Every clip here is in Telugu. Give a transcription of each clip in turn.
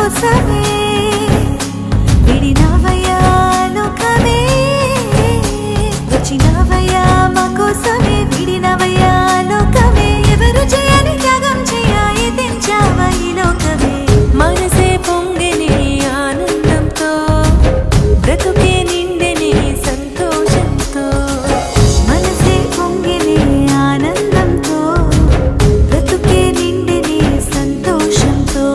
కోసమే విడినవయ్యా లోకమే వచ్చినవయ్యా మా కోసమే విడినవయ్యా లోకమే ఎవరు చేయని త్యాగం చేయాయి తెంచావా ఈ లోకమే మనసే పొంగని ఆనందంతో బ్రతుకే నిండెని సంతోషంతో మనసే పొంగిని ఆనందంతో బ్రతుకే నిండెని సంతోషంతో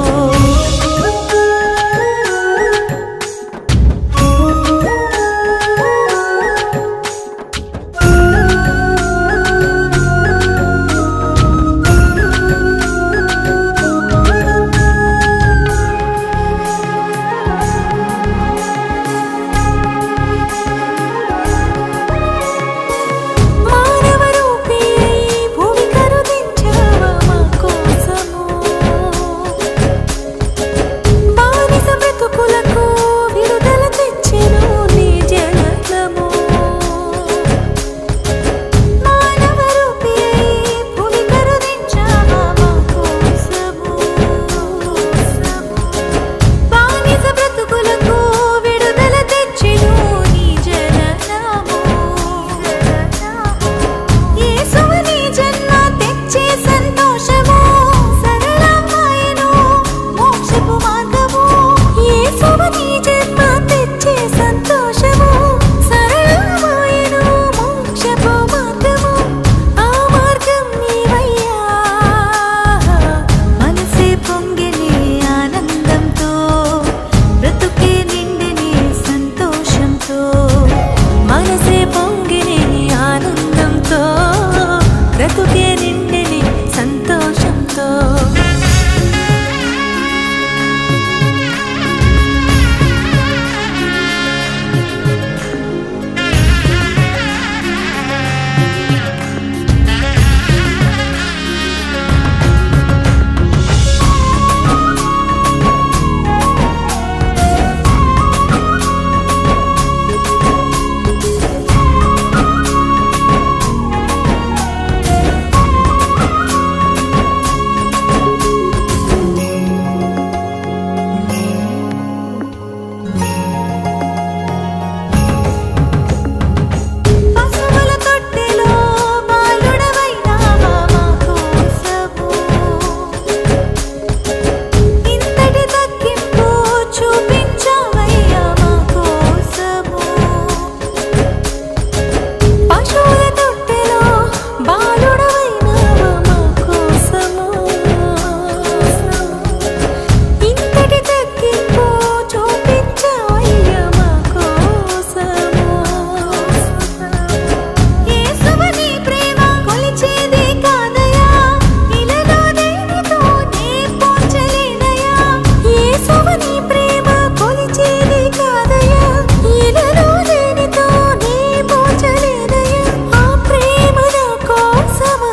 మానవ రూపీ భూమి కరుదించావా మా కోసము బానిస బ్రతుకులకు విడుదల తెచ్చెను నీ జననము మానవ రూపీ భూమి కరుదించావా మా కోసము బానిస బ్రతుకులకు విడుదల తెచ్చెను నీ జననము యేసువు నీ జన్మ తెచ్చే సంతోషము సరళమాయను మోక్షపు మార్గము యేసువు నీ జన్మ తెచ్చే సంతోషము సరళమాయను మోక్షపు మార్గము ఆ మార్గం నీవయ్యా మనసే పొంగిని ఆనందంతో బ్రతుకే నిండిని సంతోషంతో మనసే పొంగిని ఆనందంతో బ్రతుకే నిండిని సంతోషంతో పశువుల తొట్టెలో బాలుడవైనావా మా కోసము ఇంతటి తగ్గింపు చూపించావయ్యా మా కోసము పశువుల తొట్టెలో బాలుడవైనావా మా కోసము ఇంతటి తగ్గింపు చూపించావయ్యా మా కోసము యేసువు నీ ప్రేమ కొలిచేది కాదయా ఇలలో దేనితో నే పోల్చలేనయా యేసువు నీ ప్రేమ కొలిచేది కాదయా ఇలలో దేనితో నే పోల్చలేనయా ఆ ప్రేమ నా కోసమా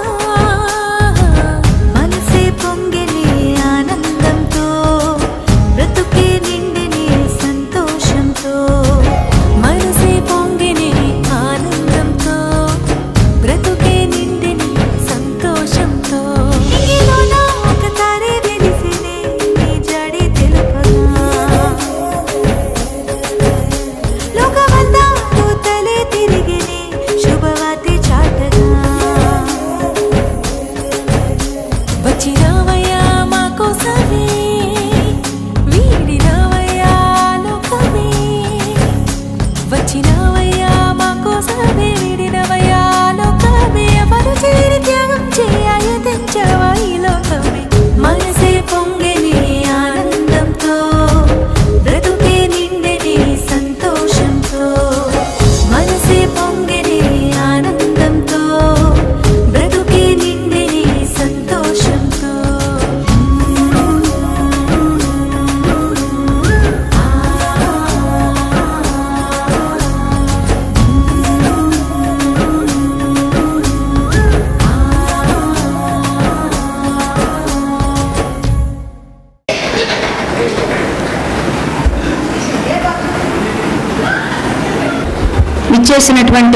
మనసే పొంగిని ఆనందంతో బ్రతుకే నిండిని సంతోషంతో మనసే పొంగిని ఆనందంతో బ్రతుకే నిండిని సంతోషంతో నీలోన ఒక తారే వెలిసినే నీ జడి తెలుపగా లోకమంతా తలే తిరిగిని శుభవార్త చాటగా వచ్చినావయ్యా మా కోసమే వీడినావయ్యా లోకమే వచ్చినావయ్యా మా కోసమే వీడినవయ్యా లోకమే ఎవరు చేరి త్యాగం చేయాలి తెంచావా ఈ లోకమే మనసే పొంగని ఆనందంతో బ్రతుకే నిండెని సంతోషంతో మనసే పొంగని ఆనందంతో బ్రతుకే నిండెని సంతోషంతో ఇచ్చేసినటువంటి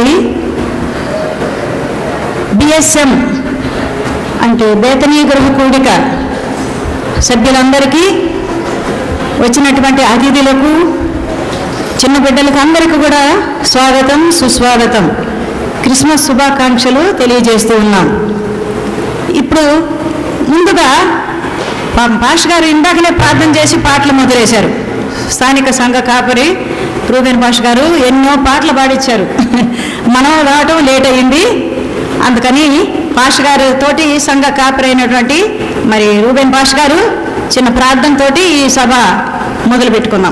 బిఎస్ఎం అంటే బేతనీ గృహ కూడిక సభ్యులందరికీ వచ్చినటువంటి అతిథులకు చిన్న బిడ్డలకు అందరికీ కూడా స్వాగతం సుస్వాగతం క్రిస్మస్ శుభాకాంక్షలు తెలియజేస్తూ ఉన్నాం ఇప్పుడు ముందుగా పా- పాష గారు ఇందాకనే ప్రార్థన చేసి పాటలు మొదలేశారు స్థానిక సంఘ కాపరి రూబెన్ పాష గారు ఎన్నో పాటలు పాడిచ్చారు మనం రావటం లేట్ అయ్యింది అందుకని పాష గారు తోటి సంఘ కాపరి అయినటువంటి మరి రూబెన్ పాష గారు చిన్న ప్రార్థనతోటి ఈ సభ మొదలు పెట్టుకున్నాం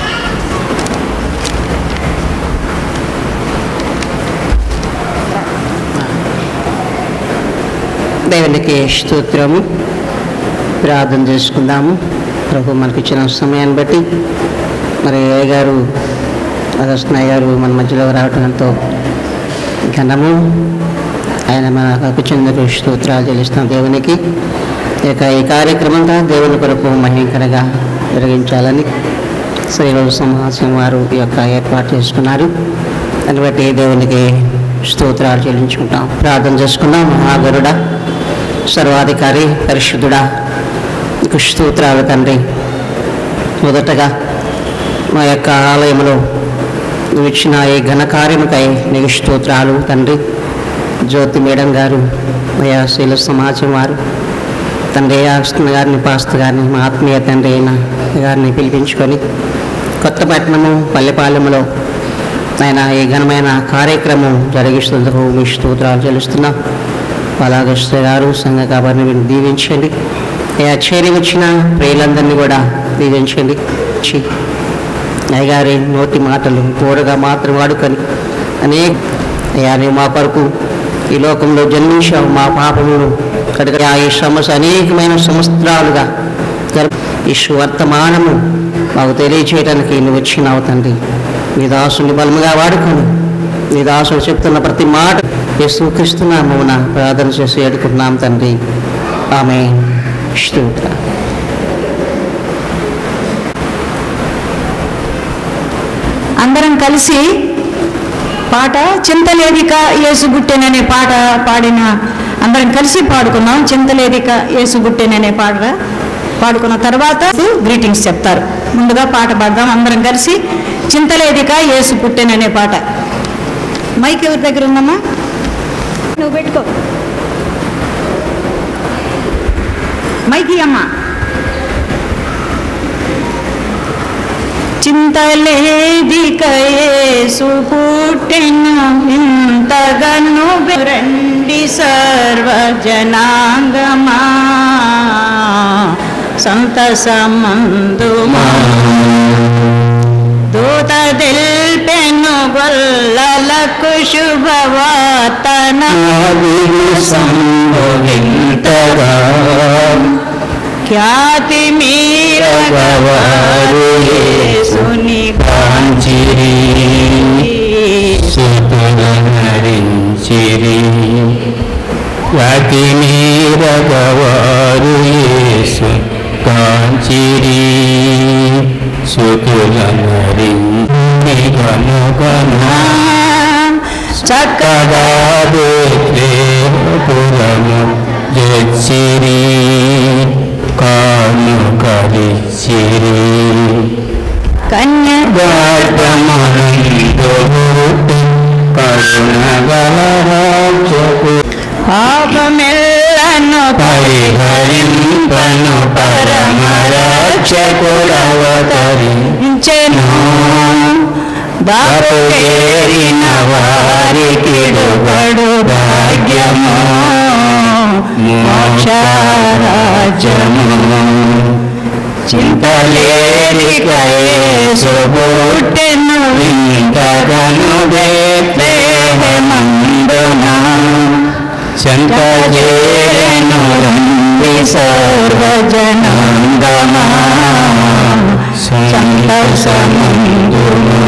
దేవునికి స్తోత్రము ప్రార్థన చేసుకుందాము ప్రభు మనకి ఇచ్చిన సమయాన్ని బట్టి మరి అయ్య గారు అగస్టనయ్య గారు మన మధ్యలో రావటం ఎంతో ఘనము ఆయన మనకు చెందుకు స్తోత్రాలు చెల్లిస్తాం దేవునికి ఇక ఈ కార్యక్రమంగా దేవుని కొరకు మహింకరగా జరిగించాలని శ్రీరోజు సమాజం వారు ఈ యొక్క ఏర్పాటు చేసుకున్నారు దాన్ని బట్టి దేవునికి స్తోత్రాలు చెల్లించుకుంటాం ప్రార్థన చేసుకుందాం మహాగరుడ సర్వాధికారి పరిశుద్ధుడా నీకు స్తోత్రాలు తండ్రి మొదటగా మా యొక్క ఆలయంలో నువ్వు ఇచ్చిన ఈ ఘనకార్యముకై నీకు స్తోత్రాలు తండ్రి జ్యోతి మేడం గారు మయా శీల సమాజం వారు తండ్రి ఆస్తున్న గారిని పాస్త గారిని మా ఆత్మీయ తండ్రి అయిన గారిని పిలిపించుకొని కొత్తపట్నము పల్లెపాలెంలో ఆయన ఈ ఘనమైన కార్యక్రమం జరిగిస్తున్నందుకు మీ స్తోత్రాలు చెల్లిస్తున్నాం పలాగస్త గారు సంఘ కాబట్టి వీరిని దీవించండి అయ్యా చేరి వచ్చిన ప్రియులందరినీ కూడా దీవించండి చి అయ్యగారి నోటి మాటలు తోడుగా మాత్రం వాడుకొని అనేక అయ్యా నీవు మా కొరకు ఈ లోకంలో జన్మించావు మా పాపములు కనుక ఈ సమస్య అనేకమైన సంవత్సరాలుగా గర్భ ఈ వర్తమానము మాకు తెలియచేయడానికి నువ్వు వచ్చినావు తండ్రి నీ దాసుని బలముగా వాడుకొని నీ దాసుడు చెప్తున్న ప్రతి మాట యేసుక్రీస్తున్నామవున ప్రార్థన చేసి ఏడుకుంటున్నాం తండ్రి ఆమె స్తోత్ర అందరం కలిసి పాట చింతలేదిక యేసుగుట్టెననే పాట పాడిన అందరం కలిసి పాడుకున్నాం చింతలేదిక యేసుగుట్టెననే పాట పాడుకున్న తర్వాత గ్రీటింగ్స్ చెప్తారు ముందుగా పాట పాడదాం అందరం కలిసి చింతలేదిక యేసు పుట్టెననే పాట మైక్ ఎవరి దగ్గర ఉందమ్మా నువ్వు పెట్టుకో మైకి అమ్మా చింతలేదిక యేసు పుట్టెను ఇంతగను రండి సర్వజనాంగమా సంతసమందుమా దూత దిల్పెను గొల్లలకు శుభవార్తన ఖ్యాతి మీరగవారు యేసుని అతి మీరగవారు యేసు కాంచిరి సుతులనరి గను గను చక్కగా పురము జచ్చిరి కాను కలిసిరి కన్య గాఢమనందు కరుణగలరాజకు పాపమెల్లను పరిహరింపను పరమరక్షకుడవతరి పరిచెను చేరిన వారికి బడు భాగ్యము మోక్షరాజ్యము చింతలేరికయేసు పుట్టెను ఇంతగను మందున చెంత చేరెను రంది సర్వజనాంగమా సంతసమందుమా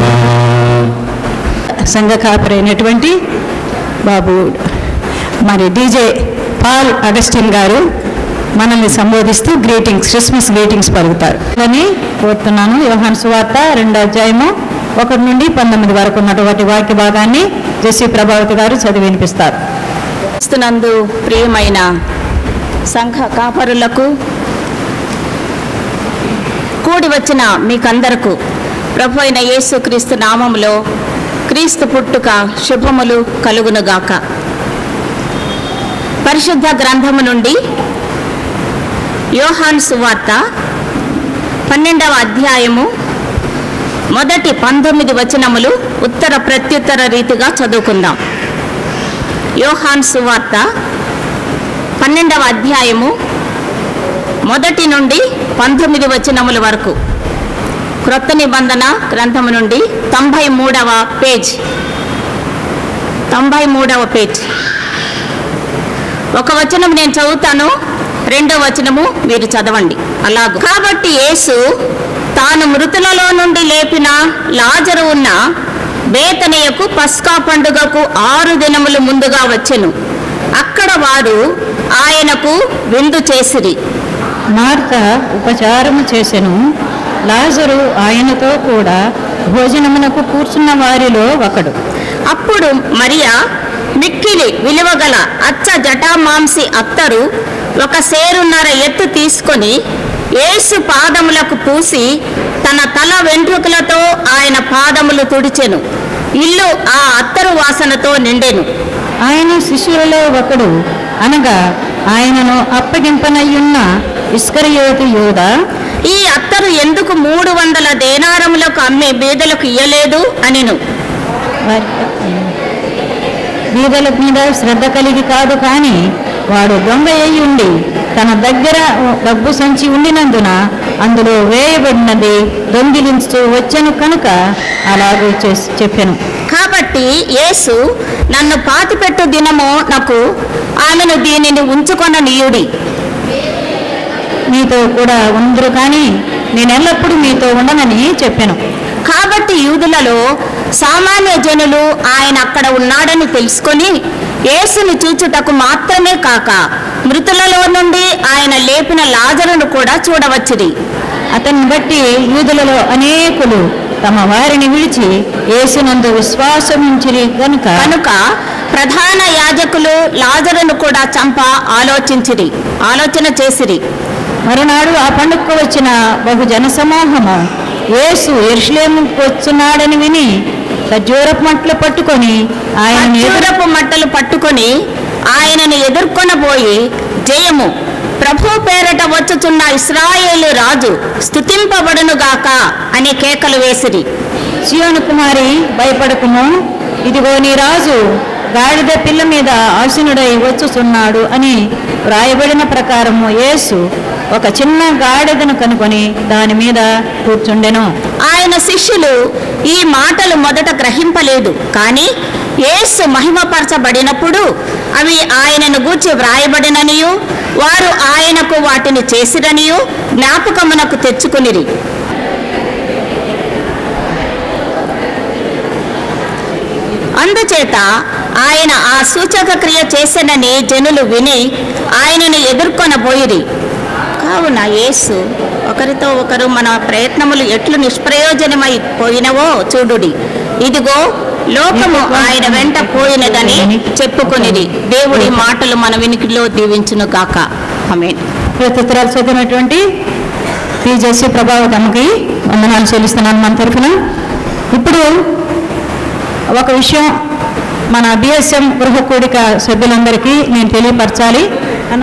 సంఘ కాపరైనటువంటి బాబు మరి డీజే పాల్ అగస్టిన్ గారు మనల్ని సంబోధిస్తూ గ్రీటింగ్స్ క్రిస్మస్ గ్రీటింగ్స్ పలుకుతారు అని కోరుతున్నాను యోహాన్ సువార్త రెండో అధ్యాయము ఒకటి నుండి పంతొమ్మిది వరకు ఉన్నటువంటి వాక్య భాగాన్ని జెస్సీ ప్రభావతి గారు చదివి వినిపిస్తారు క్రీస్తునందు ప్రియమైన సంఘ కాపరులకు కూడి వచ్చిన మీకందరకు ప్రభు అయిన యేసుక్రీస్తు నామములో క్రీస్తు పుట్టుక శుభములు కలుగునుగాక పరిశుద్ధ గ్రంథము నుండి యోహాన్ సువార్త పన్నెండవ అధ్యాయము మొదటి పంతొమ్మిది వచనములు ఉత్తర ప్రత్యుత్తర రీతిగా చదువుకుందాం యోహాన్ సువార్త పన్నెండవ అధ్యాయము మొదటి నుండి పంతొమ్మిది వచనముల వరకు క్రొత్త నిబంధన గ్రంథము నుండి తొంభై మూడవ పేజ్ తొంభై మూడవ పేజ్ ఒక వచనం నేను చదువుతాను రెండో వచనము మీరు చదవండి అలాగూ కాబట్టి యేసు తాను మృతులలో నుండి లేపిన లాజరు ఉన్న బేతనీయకు పస్కా పండుగకు ఆరు దినములు ముందుగా వచ్చెను అక్కడ వారు ఆయనకు విందు చేసిరి మార్త ఉపచారము చేసెను లాజరు ఆయనతో కూడా భోజనమునకు కూర్చున్న వారిలో ఒకడు అప్పుడు మరియా మిక్కిలి విలువగల అచ్చ జటామాంసి అత్తరు ఒక సేరున్నర ఎత్తు తీసుకొని యేసు పాదములకు పూసి తన తల వెంట్రుకలతో ఆయన పాదములు తుడిచెను ఇల్లు ఆ అత్తరు వాసనతో నిండెను ఆయన శిష్యులలో ఒకడు అనగా ఆయనను అప్పగింపనయ్యున్న ఇస్కరియోతు యోధ ఈ అత్తరు ఎందుకు మూడు వందల దేనారములకు అమ్మే బీదలకు ఇయ్యలేదు అనిను బీదల మీద శ్రద్ధ కలిగి కాదు కానీ వాడు దొంగ అయి ఉండి తన దగ్గర డబ్బు సంచి ఉండినందున అందులో వేయబడినది దొంగిలించుతూ వచ్చెను కనుక అలాగే చేసి చెప్పాను కాబట్టి యేసు నన్ను పాతిపెట్టు దినము నాకు ఆమెను దీనిని ఉంచుకొన నీయుడి మీతో కూడా ఉందరు కానీ నేను ఎల్లప్పుడూ మీతో ఉండనని చెప్పాను కాబట్టి యూదులలో సామాన్య జనులు ఆయన అక్కడ ఉన్నాడని తెలుసుకొని యేసును చూచుటకు మాత్రమే కాక మృతులలో నుండి ఆయన లేపిన లాజరును కూడా చూడవచ్చిరి అతన్ని బట్టి యూదులలో అనేకులు తమ వారిని విడిచి యేసునందు విశ్వాసముంచిరి గనుక కనుక ప్రధాన యాజకులు లాజరును కూడా చంప ఆలోచించిరి ఆలోచన చేసిరి మరునాడు ఆ పండుగకు వచ్చిన బహు జనసమూహము యేసు ఎరుషలేముకు వచ్చున్నాడని విని ఖర్జూరపు మట్లు పట్టుకొని ఆయన ఖర్జూరపు మట్టలు పట్టుకొని ఆయనను ఎదుర్కొనబోయి జయము ప్రభు పేరట వచ్చుచున్న ఇస్రాయేలు రాజు స్తుతింపబడునుగాక అని కేకలు వేసిరి సియోను కుమారి భయపడకుము ఇదిగో నీ రాజు గాడిద పిల్ల మీద ఆసీనుడై వచ్చుచున్నాడు అని వ్రాయబడిన ప్రకారము యేసు ఒక చిన్న గాడిదను కనుకొని దాని మీద కూర్చుండెను ఆయన శిష్యులు ఈ మాటలు మొదట గ్రహింపలేదు కానీ యేసు మహిమపరచబడినప్పుడు అవి ఆయనను గూర్చి వ్రాయబడిననియు వారు ఆయనకు వాటిని చేసిరనియు జ్ఞాపకమునకు తెచ్చుకునిరి అందుచేత ఆయన ఆ సూచక క్రియ చేసెనని జనులు విని ఆయనను ఎదుర్కొనబోయిరి కావున యేసు ఒకరితో ఒకరు మన ప్రయత్నములు ఎట్లు నిష్ప్రయోజనమై పోయినవో చూడుడి ఇదిగో లోకము ఆయన వెంట పోయినదని చెప్పుకొనిది దేవుడి మాటలు మన వినికిలో దీవించును గాక ఆమేన్ ప్రత్యుత్తరాలు చదివినటువంటి పీజేసి ప్రభావతమ్మకి వందనాలు చెల్లిస్తున్నాను మన తరఫున ఇప్పుడు ఒక విషయం మన బిఎస్ఎం గృహ కూడిక సభ్యులందరికీ నేను తెలియపరచాలి అన్న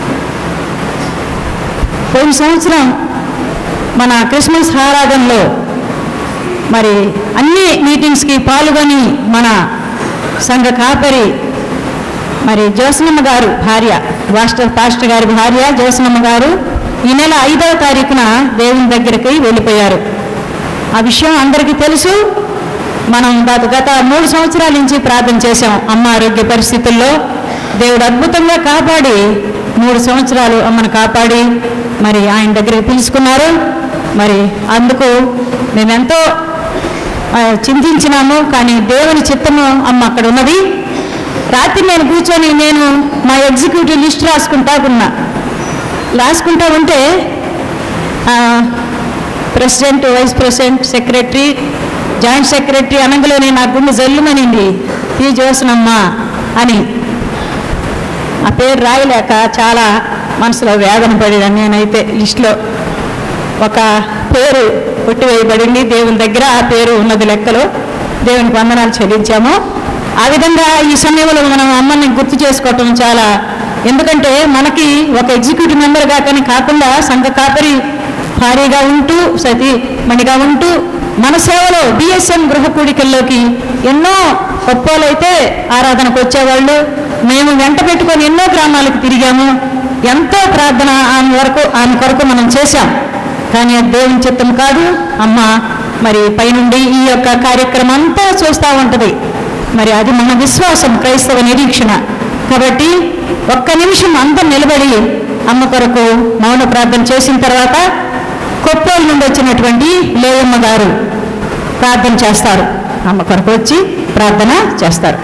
పోయిన సంవత్సరం మన క్రిస్మస్ ఆరాధనలో మరి అన్ని మీటింగ్స్కి పాల్గొని మన సంఘ కాపరి మరి జోసనమ్మ గారు భార్య పాస్టర్ పాస్టర్ గారి భార్య జోసనమ్మ గారు ఈ నెల ఐదవ తారీఖున దేవుని దగ్గరికి వెళ్ళిపోయారు ఆ విషయం అందరికీ తెలుసు మనం గత గత మూడు సంవత్సరాల నుంచి ప్రార్థన చేశాం అమ్మ ఆరోగ్య పరిస్థితుల్లో దేవుడు అద్భుతంగా కాపాడి మూడు సంవత్సరాలు అమ్మను కాపాడి మరి ఆయన దగ్గరికి పిలుచుకున్నారు మరి అందుకు మేమెంతో ఆ, చింతించినాము కానీ దేవుని చిత్తము అమ్మ అక్కడ ఉన్నది రాత్రి నేను కూర్చొని నేను మా ఎగ్జిక్యూటివ్ లిస్ట్ రాసుకుంటా ఉన్నా రాసుకుంటా ఉంటే ఆ, president vice president secretary joint secretary అనగలోనే నా గుండె జల్లుమనింది పి జోసనమ్మ అని ఆ పేరు రాయలేక చాలా మనసులో వేదన పడాను నేనైతే లిస్టులో ఒక పేరు కొట్టివేయబడింది దేవుని దగ్గర ఆ పేరు ఉన్నది లెక్కలో దేవునికి వందనాలు చెల్లించాము ఆ విధంగా ఈ సమయంలో మనం అమ్మని గుర్తు చేసుకోవటం చాలా ఎందుకంటే మనకి ఒక ఎగ్జిక్యూటివ్ మెంబర్గా కానీ కాకుండా సంఘ కాపరి భార్యగా ఉంటూ సతీ మణిగా ఉంటూ మన సేవలో బిఎస్ఎం గృహ కూడికల్లోకి ఎన్నో ఒప్పోలైతే ఆరాధనకు వచ్చేవాళ్ళు మేము వెంట పెట్టుకొని ఎన్నో గ్రామాలకు తిరిగాము ఎంతో ప్రార్థన ఆమె వరకు ఆమె కొరకు మనం చేశాం కానీ అది దేవుని చిత్తం కాదు అమ్మ మరి పైనుండి ఈ యొక్క కార్యక్రమం అంతా చూస్తూ ఉంటుంది మరి అది మన విశ్వాసం క్రైస్తవ నిరీక్షణ కాబట్టి ఒక్క నిమిషం అంతా నిలబడి అమ్మ కొరకు మౌన ప్రార్థన చేసిన తర్వాత కొప్పోలు నుండి వచ్చినటువంటి లేవమ్మ గారు ప్రార్థన చేస్తారు అమ్మ కొరకు వచ్చి ప్రార్థన చేస్తారు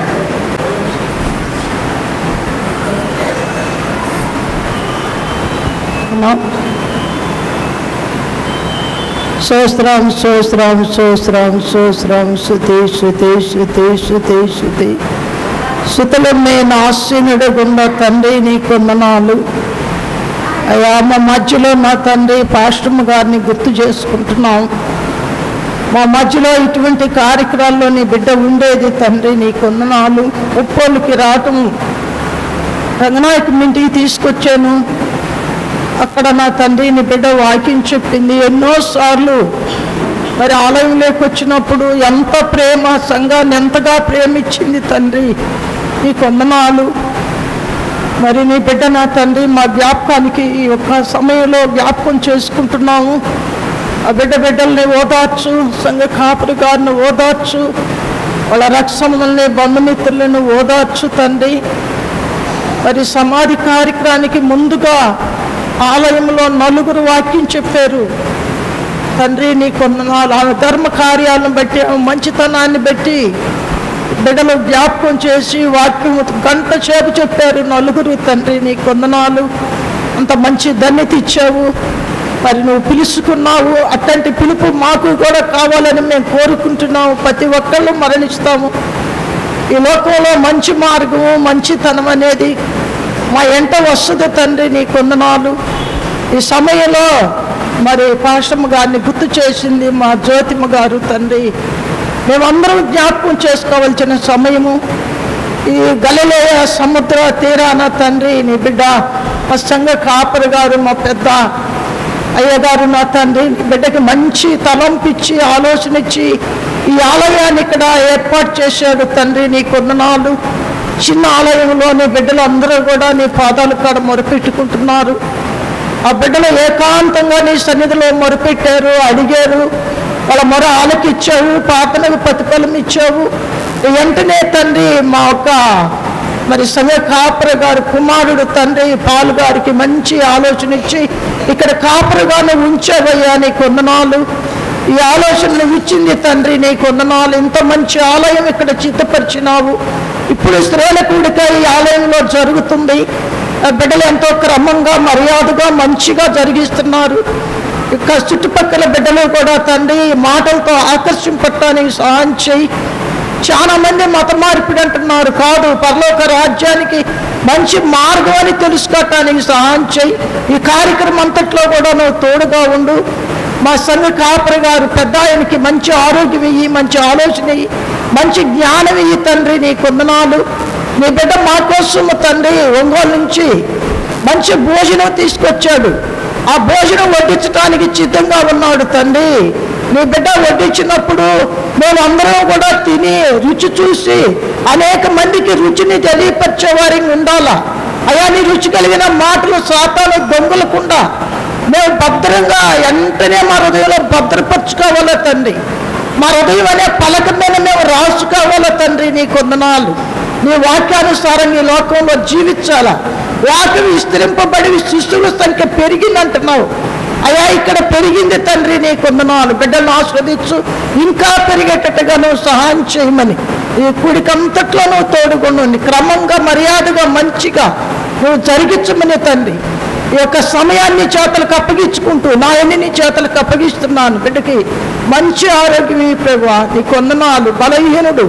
సోస్త్రం సోస్త్రం సోస్త్రం సోస్త్రం శృతి శృతి శృతి శృతి శృతి శృతులు నేను ఆశీనుడుగున్న తండ్రి నీ కొందనాలు అయ్యా మా మధ్యలో నా తండ్రి పాస్టమ్ గారిని గుర్తు చేసుకుంటున్నాం మా మధ్యలో ఇటువంటి కార్యక్రమాల్లో నీ బిడ్డ ఉండేది తండ్రి నీ కొందనాలు ఉప్పోళ్ళకి రావటం రంగనాయకు ఇంటికి తీసుకొచ్చాను అక్కడ నా తండ్రి నీ బిడ్డ వాక్యం చెప్పింది ఎన్నోసార్లు మరి ఆలయంలోకి వచ్చినప్పుడు ఎంత ప్రేమ సంఘాన్ని ఎంతగా ప్రేమించింది తండ్రి నీ కొందనాలు మరి నీ బిడ్డ నా తండ్రి మా జ్ఞాపకానికి ఈ యొక్క సమయంలో జ్ఞాపకం చేసుకుంటున్నాము ఆ బిడ్డ బిడ్డల్ని ఓదార్చు సంఘ కాపురి గారిని ఓదార్చు వాళ్ళ రక్షణల్ని బంధుమిత్రులను ఓదార్చు తండ్రి మరి సమాధి కార్యక్రమానికి ముందుగా ఆలయంలో నలుగురు వాక్యం చెప్పారు తండ్రి నీ కొందనాలు ఆమె ధర్మ కార్యాలను బట్టి ఆమె మంచితనాన్ని బట్టి బిడ్డలు జ్ఞాపకం చేసి వాక్యం గంట చేపు చెప్పారు నలుగురు తండ్రి నీ కొందనాలు అంత మంచి ధన్యత ఇచ్చావు మరి నువ్వు పిలుచుకున్నావు అట్లాంటి పిలుపు మాకు కూడా కావాలని మేము కోరుకుంటున్నాము ప్రతి ఒక్కళ్ళు మరణిస్తాము ఈ లోకంలో మంచి మార్గము మంచితనం అనేది మా ఎంట వస్తుంది తండ్రి నీ కొందనాలు ఈ సమయంలో మరి పాశ్రమ గారిని గుర్తు చేసింది మా జ్యోతిమ గారు తండ్రి మేమందరం జ్ఞాపకం చేసుకోవాల్సిన సమయము ఈ గలలేయ సముద్ర తీరాన తండ్రి నీ బిడ్డ మా సంఘ కాపరి గారు మా పెద్ద అయ్యగారు నా తండ్రి నీ బిడ్డకి మంచి తలంపిచ్చి ఆలోచన ఇచ్చి ఈ ఆలయాన్ని ఇక్కడ ఏర్పాటు చేశాడు తండ్రి నీ కొందనాలు చిన్న ఆలయంలో నీ బిడ్డలు అందరూ కూడా నీ పాదాలు కాడ మొరపెట్టుకుంటున్నారు ఆ బిడ్డలు ఏకాంతంగా నీ సన్నిధిలో మొరపెట్టారు అడిగారు వాళ్ళ మొర ఆలకిచ్చావు పాపనకు ప్రతిఫలం ఇచ్చావు వెంటనే తండ్రి మా యొక్క మరి సంగ కాపర గారు కుమారుడు తండ్రి పాలు గారికి మంచి ఆలోచన ఇచ్చి ఇక్కడ కాపరగానే ఉంచావయ్యా నీ కొందనాలు ఈ ఆలోచన నువ్వు ఇచ్చింది తండ్రి నీ కొందనాలు ఇంత మంచి ఆలయం ఇక్కడ చిత్తపరిచినావు ఇప్పుడు స్త్రీల కూడిక ఈ ఆలయంలో జరుగుతుంది ఆ బిడ్డలు ఎంతో క్రమంగా మర్యాదగా మంచిగా జరిగిస్తున్నారు ఇక చుట్టుపక్కల బిడ్డలు కూడా తండ్రి ఈ మాటలతో ఆకర్షింపట్టానికి సహాయం చేయి చాలా మంది మత మార్పిడి అంటున్నారు కాదు పరలోక రాజ్యానికి మంచి మార్గం అని తెలుసుకోవటానికి సహాయం చేయి ఈ కార్యక్రమం అంతట్లో కూడా నువ్వు తోడుగా ఉండు మా సంఘ కాపరి గారు పెద్ద ఆయనకి మంచి ఆరోగ్యం ఇయ్యి మంచి ఆలోచన ఇయ్యి మంచి జ్ఞానం ఇయ్యి తండ్రి నీ కొందనాలు నీ బిడ్డ మా కోసం తండ్రి ఒంగోలు నుంచి మంచి భోజనం తీసుకొచ్చాడు ఆ భోజనం వడ్డించడానికి సిద్ధంగా ఉన్నాడు తండ్రి నీ బిడ్డ వడ్డించినప్పుడు మేము అందరం కూడా తిని రుచి చూసి అనేక మందికి రుచిని తెలియపరిచే వారికి ఉండాలా అయా నీ రుచి కలిగిన మాటలు సాతాను దొంగలకుండా మేము భద్రంగా వెంటనే మా హృదయంలో భద్రపరచుకోవాలా తండ్రి మా హృదయం అనే పలక మీద మేము రాసుకోవాలా తండ్రి నీ కొందనాలు నీ వాక్యానుసారం ఈ లోకంలో జీవించాలా వాక్యం విస్తరింపబడి శిష్యుల సంఖ్య పెరిగిందంటున్నావు అయా ఇక్కడ పెరిగింది తండ్రి నీ కొందనాలు బిడ్డలను ఆస్వాదించు ఇంకా పెరిగేటట్టుగా నువ్వు సహాయం చేయమని ఈ కుడికంతట్లో నువ్వు తోడుకొని క్రమంగా మర్యాదగా మంచిగా నువ్వు జరిగించమని తండ్రి ఈ యొక్క సమయాన్ని చేతలకు అప్పగించుకుంటూ నా ఎన్ని నీ చేతలకు అప్పగిస్తున్నాను బిడ్డకి మంచి ఆరోగ్యం ఈ ప్రభు నీ కొందనాలు బలహీనుడు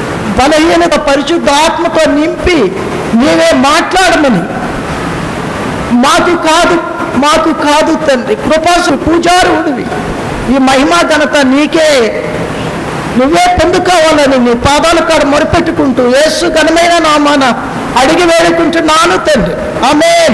బలహీనత పరిశుద్ధ ఆత్మతో నింపి నీవే మాట్లాడమని మాకు కాదు మాకు కాదు తండ్రి కృపాసు పూజారుడివి ఈ మహిమా ఘనత నీకే నువ్వే పొందుకోవాలని నీ పాదాల కాడ మొరపెట్టుకుంటూ యేసు ఘనమైన నామాన అడిగి వేడుకుంటున్నాను తండ్రి ఆమేన్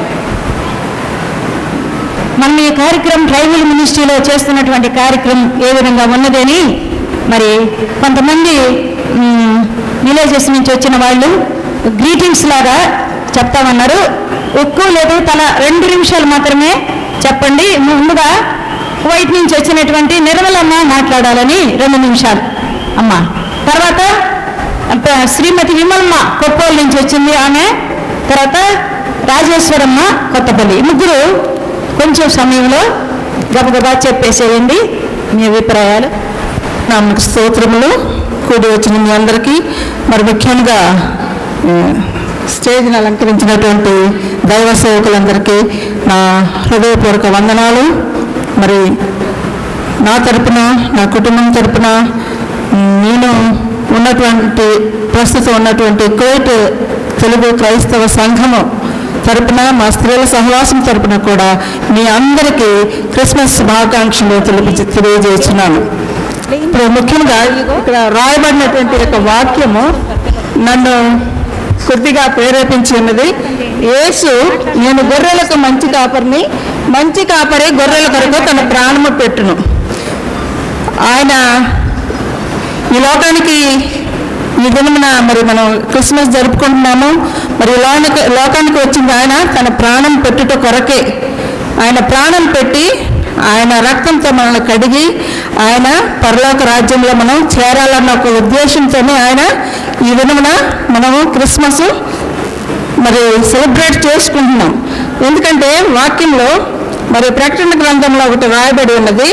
మనం ఈ కార్యక్రమం ట్రైబల్ మినిస్ట్రీలో చేస్తున్నటువంటి కార్యక్రమం ఏ విధంగా ఉన్నదని మరి కొంతమంది విలేజెస్ నుంచి వచ్చిన వాళ్ళు గ్రీటింగ్స్ లాగా చెప్తామన్నారు ఎక్కువ లేదు తల రెండు నిమిషాలు మాత్రమే చెప్పండి ముందుగా వైట్ నుంచి వచ్చినటువంటి నిర్మలమ్మ మాట్లాడాలని రెండు నిమిషాలు అమ్మ తర్వాత అప్ప- శ్రీమతి విమలమ్మ కొప్పోలు నుంచి వచ్చింది ఆమె తర్వాత రాజేశ్వరమ్మ కొత్తపల్లి ఈ ముగ్గురు కొంచెం సమయంలో గబగబా చెప్పేసేయండి మీ అభిప్రాయాలు నామకు స్తోత్రములు కూడి వచ్చిన మీ అందరికీ మరి ముఖ్యంగా ఆ, స్టేజ్ని అలంకరించినటువంటి దైవ సేవకులందరికీ నా హృదయపూర్వక వందనాలు మరి నా తరపున నా కుటుంబం తరపున ఉమ్, నేను ఉన్నటువంటి ప్రస్తుతం ఉన్నటువంటి కువైట్ తెలుగు క్రైస్తవ సంఘము తరపున మా స్త్రీల సహవాసం తరపున కూడా మీ అందరికీ క్రిస్మస్ శుభాకాంక్షలు తెలిపి తెలియజేస్తున్నాను ఇప్పుడు ముఖ్యంగా ఇక్కడ రాయబడినటువంటి యొక్క వాక్యము నన్ను కొద్దిగా ప్రేరేపించి ఉన్నది యేసు నేను గొర్రెలకు మంచి కాపరిని మంచి కాపరి గొర్రెల కొరకు తన ప్రాణము పెట్టును ఆయన ఈ లోకానికి ఈ దినమున మరి మనం క్రిస్మస్ జరుపుకుంటున్నాము మరి ఈ లోనికి లోకానికి వచ్చింది ఆయన తన ప్రాణం పెట్టుట కొరకే ఆయన ప్రాణం పెట్టి ఆయన రక్తంతో మనల్ని కడిగి ఆయన పరలోక రాజ్యంలో మనం చేరాలన్న ఒక ఉద్దేశంతోనే ఆయన ఈ దినమున మనము క్రిస్మస్ మరి సెలబ్రేట్ చేసుకుంటున్నాం ఎందుకంటే వాక్యంలో మరి ప్రకటన గ్రంథంలో ఒకటి రాయబడి ఉన్నది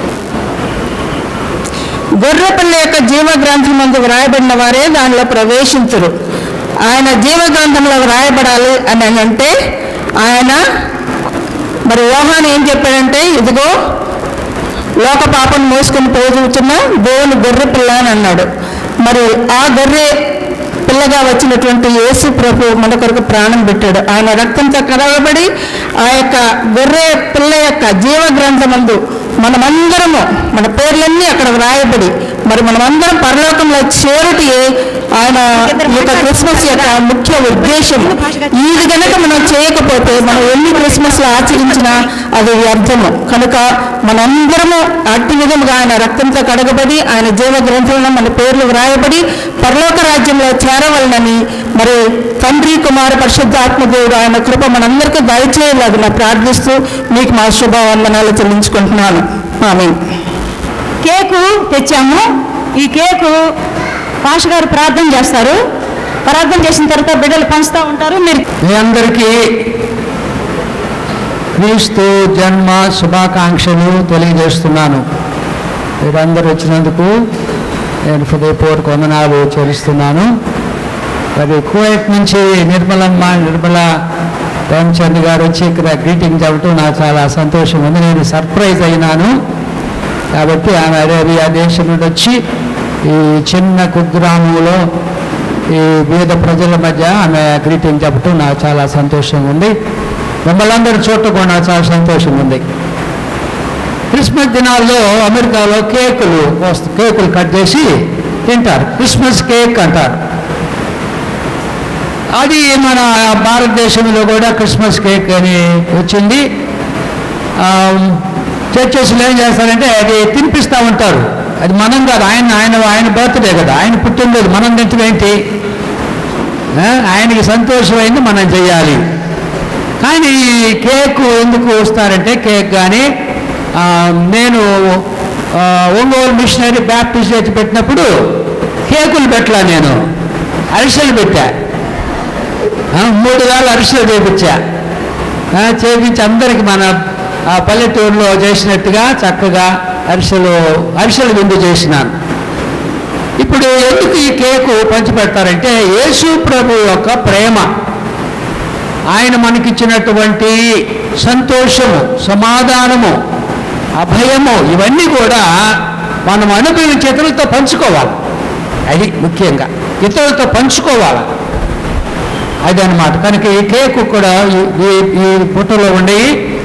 గొర్రెపిల్ల యొక్క జీవ గ్రంథం మందు వ్రాయబడిన వారే దానిలో ప్రవేశించరు ఆయన జీవ గ్రంథంలో వ్రాయబడాలి అని అంటే ఆయన మరి యోహాన్ ఏం చెప్పాడంటే ఇదిగో లోక పాపను మోసుకొని పోతున్న దేవుని గొర్రె పిల్ల అని అన్నాడు మరి ఆ గొర్రె పిల్లగా వచ్చినటువంటి యేసు ప్రభు మన కొరకు ప్రాణం పెట్టాడు ఆయన రక్తంతో కడగబడి ఆ యొక్క గొర్రె పిల్ల యొక్క జీవ గ్రంథమందు మనమందరము మన పేర్లన్నీ అక్కడ వ్రాయబడి మరి మనమందరం పరలోకంలో చేరుటి ఆయన ఈ యొక్క క్రిస్మస్ యొక్క ముఖ్య ఉద్దేశం ఇది కనుక మనం చేయకపోతే మనం ఎన్ని క్రిస్మస్లు ఆచరించినా అది వ్యర్థము కనుక మనందరము అట్టి విధముగా ఆయన రక్తంతో కడగబడి ఆయన జీవ గ్రంథంలో మన పేర్లు వ్రాయబడి పరలోక రాజ్యంలో చేరవలనని మరి తండ్రి కుమార పరిశుద్ధాత్మదేవుడు ఆయన కృప మనందరికీ దయచేయాలని ప్రార్థిస్తూ మీకు మా శుభవందనాలు చెల్లించుకుంటున్నాను ఆమె కేకు తెచ్చాము ఈ కేకు పాష గారు ప్రార్థన చేస్తారు ప్రార్థన చేసిన తర్వాత బిడ్డలు పంచుతూ ఉంటారు మీరు మీ అందరికీ క్రీస్తు జన్మ శుభాకాంక్షలు తెలియజేస్తున్నాను మీరందరూ వచ్చినందుకు నేను హృదయపూర్వక వందనాలు చెల్లిస్తున్నాను మరి కువైట్ నుంచి నిర్మలమ్మ నిర్మల రామచంద్ర గారు వచ్చి ఇక్కడ గ్రీటింగ్ చెప్పడం నాకు చాలా సంతోషం ఉంది నేను సర్ప్రైజ్ అయినాను కాబట్టి ఆమె అరేబియా దేశం నుండి వచ్చి ఈ చిన్న కుగ్రామంలో ఈ వివిధ ప్రజల మధ్య ఆమె గ్రీటింగ్ చెప్పడం నాకు చాలా సంతోషంగా ఉంది మిమ్మల్ని అందరూ చూడటం కూడా నాకు చాలా సంతోషం ఉంది క్రిస్మస్ దినాల్లో అమెరికాలో కేకులు కోస్త- కేకులు కట్ చేసి తింటారు క్రిస్మస్ కేక్ అంటారు అది మన భారతదేశంలో కూడా క్రిస్మస్ కేక్ అని వచ్చింది చర్చెస్లో ఏం చేస్తారంటే అది తినిపిస్తూ ఉంటారు అది మనం కాదు ఆయన ఆయన ఆయన బర్త్డే కదా ఆయన పుట్టినరోజు మనం తింటం ఏంటి ఆ, ఆయనకి సంతోషమైంది మనం చేయాలి కానీ ఈ కేక్ ఎందుకు వస్తారంటే కేక్ కానీ ఆ, నేను ఆ, ఒంగోలు మిషనరీ బ్యాప్టిస్ట్ చర్చ్ పెట్టినప్పుడు కేకులు పెట్టలా నేను అరిసెలు పెట్టా ఆ, మూడు వేల అరిసెలు చేపించా ఆ, చేపించి అందరికి మన ఆ పల్లెటూరులో చేసినట్టుగా చక్కగా అరిసెలు అరిసెలు విందు చేసినాను ఇప్పుడు ఎందుకు ఈ కేకు పంచిపెడతారంటే యేసు ప్రభు యొక్క ప్రేమ ఆయన మనకిచ్చినటువంటి సంతోషము సమాధానము అభయము ఇవన్నీ కూడా మనం అనుభవించి ఇతరులతో పంచుకోవాలి అది ముఖ్యంగా ఇతరులతో పంచుకోవాలి అది అన్నమాట కనుక ఈ కేకు కూడా ఈ- ఈ ఈ పుట్టలో ఉండి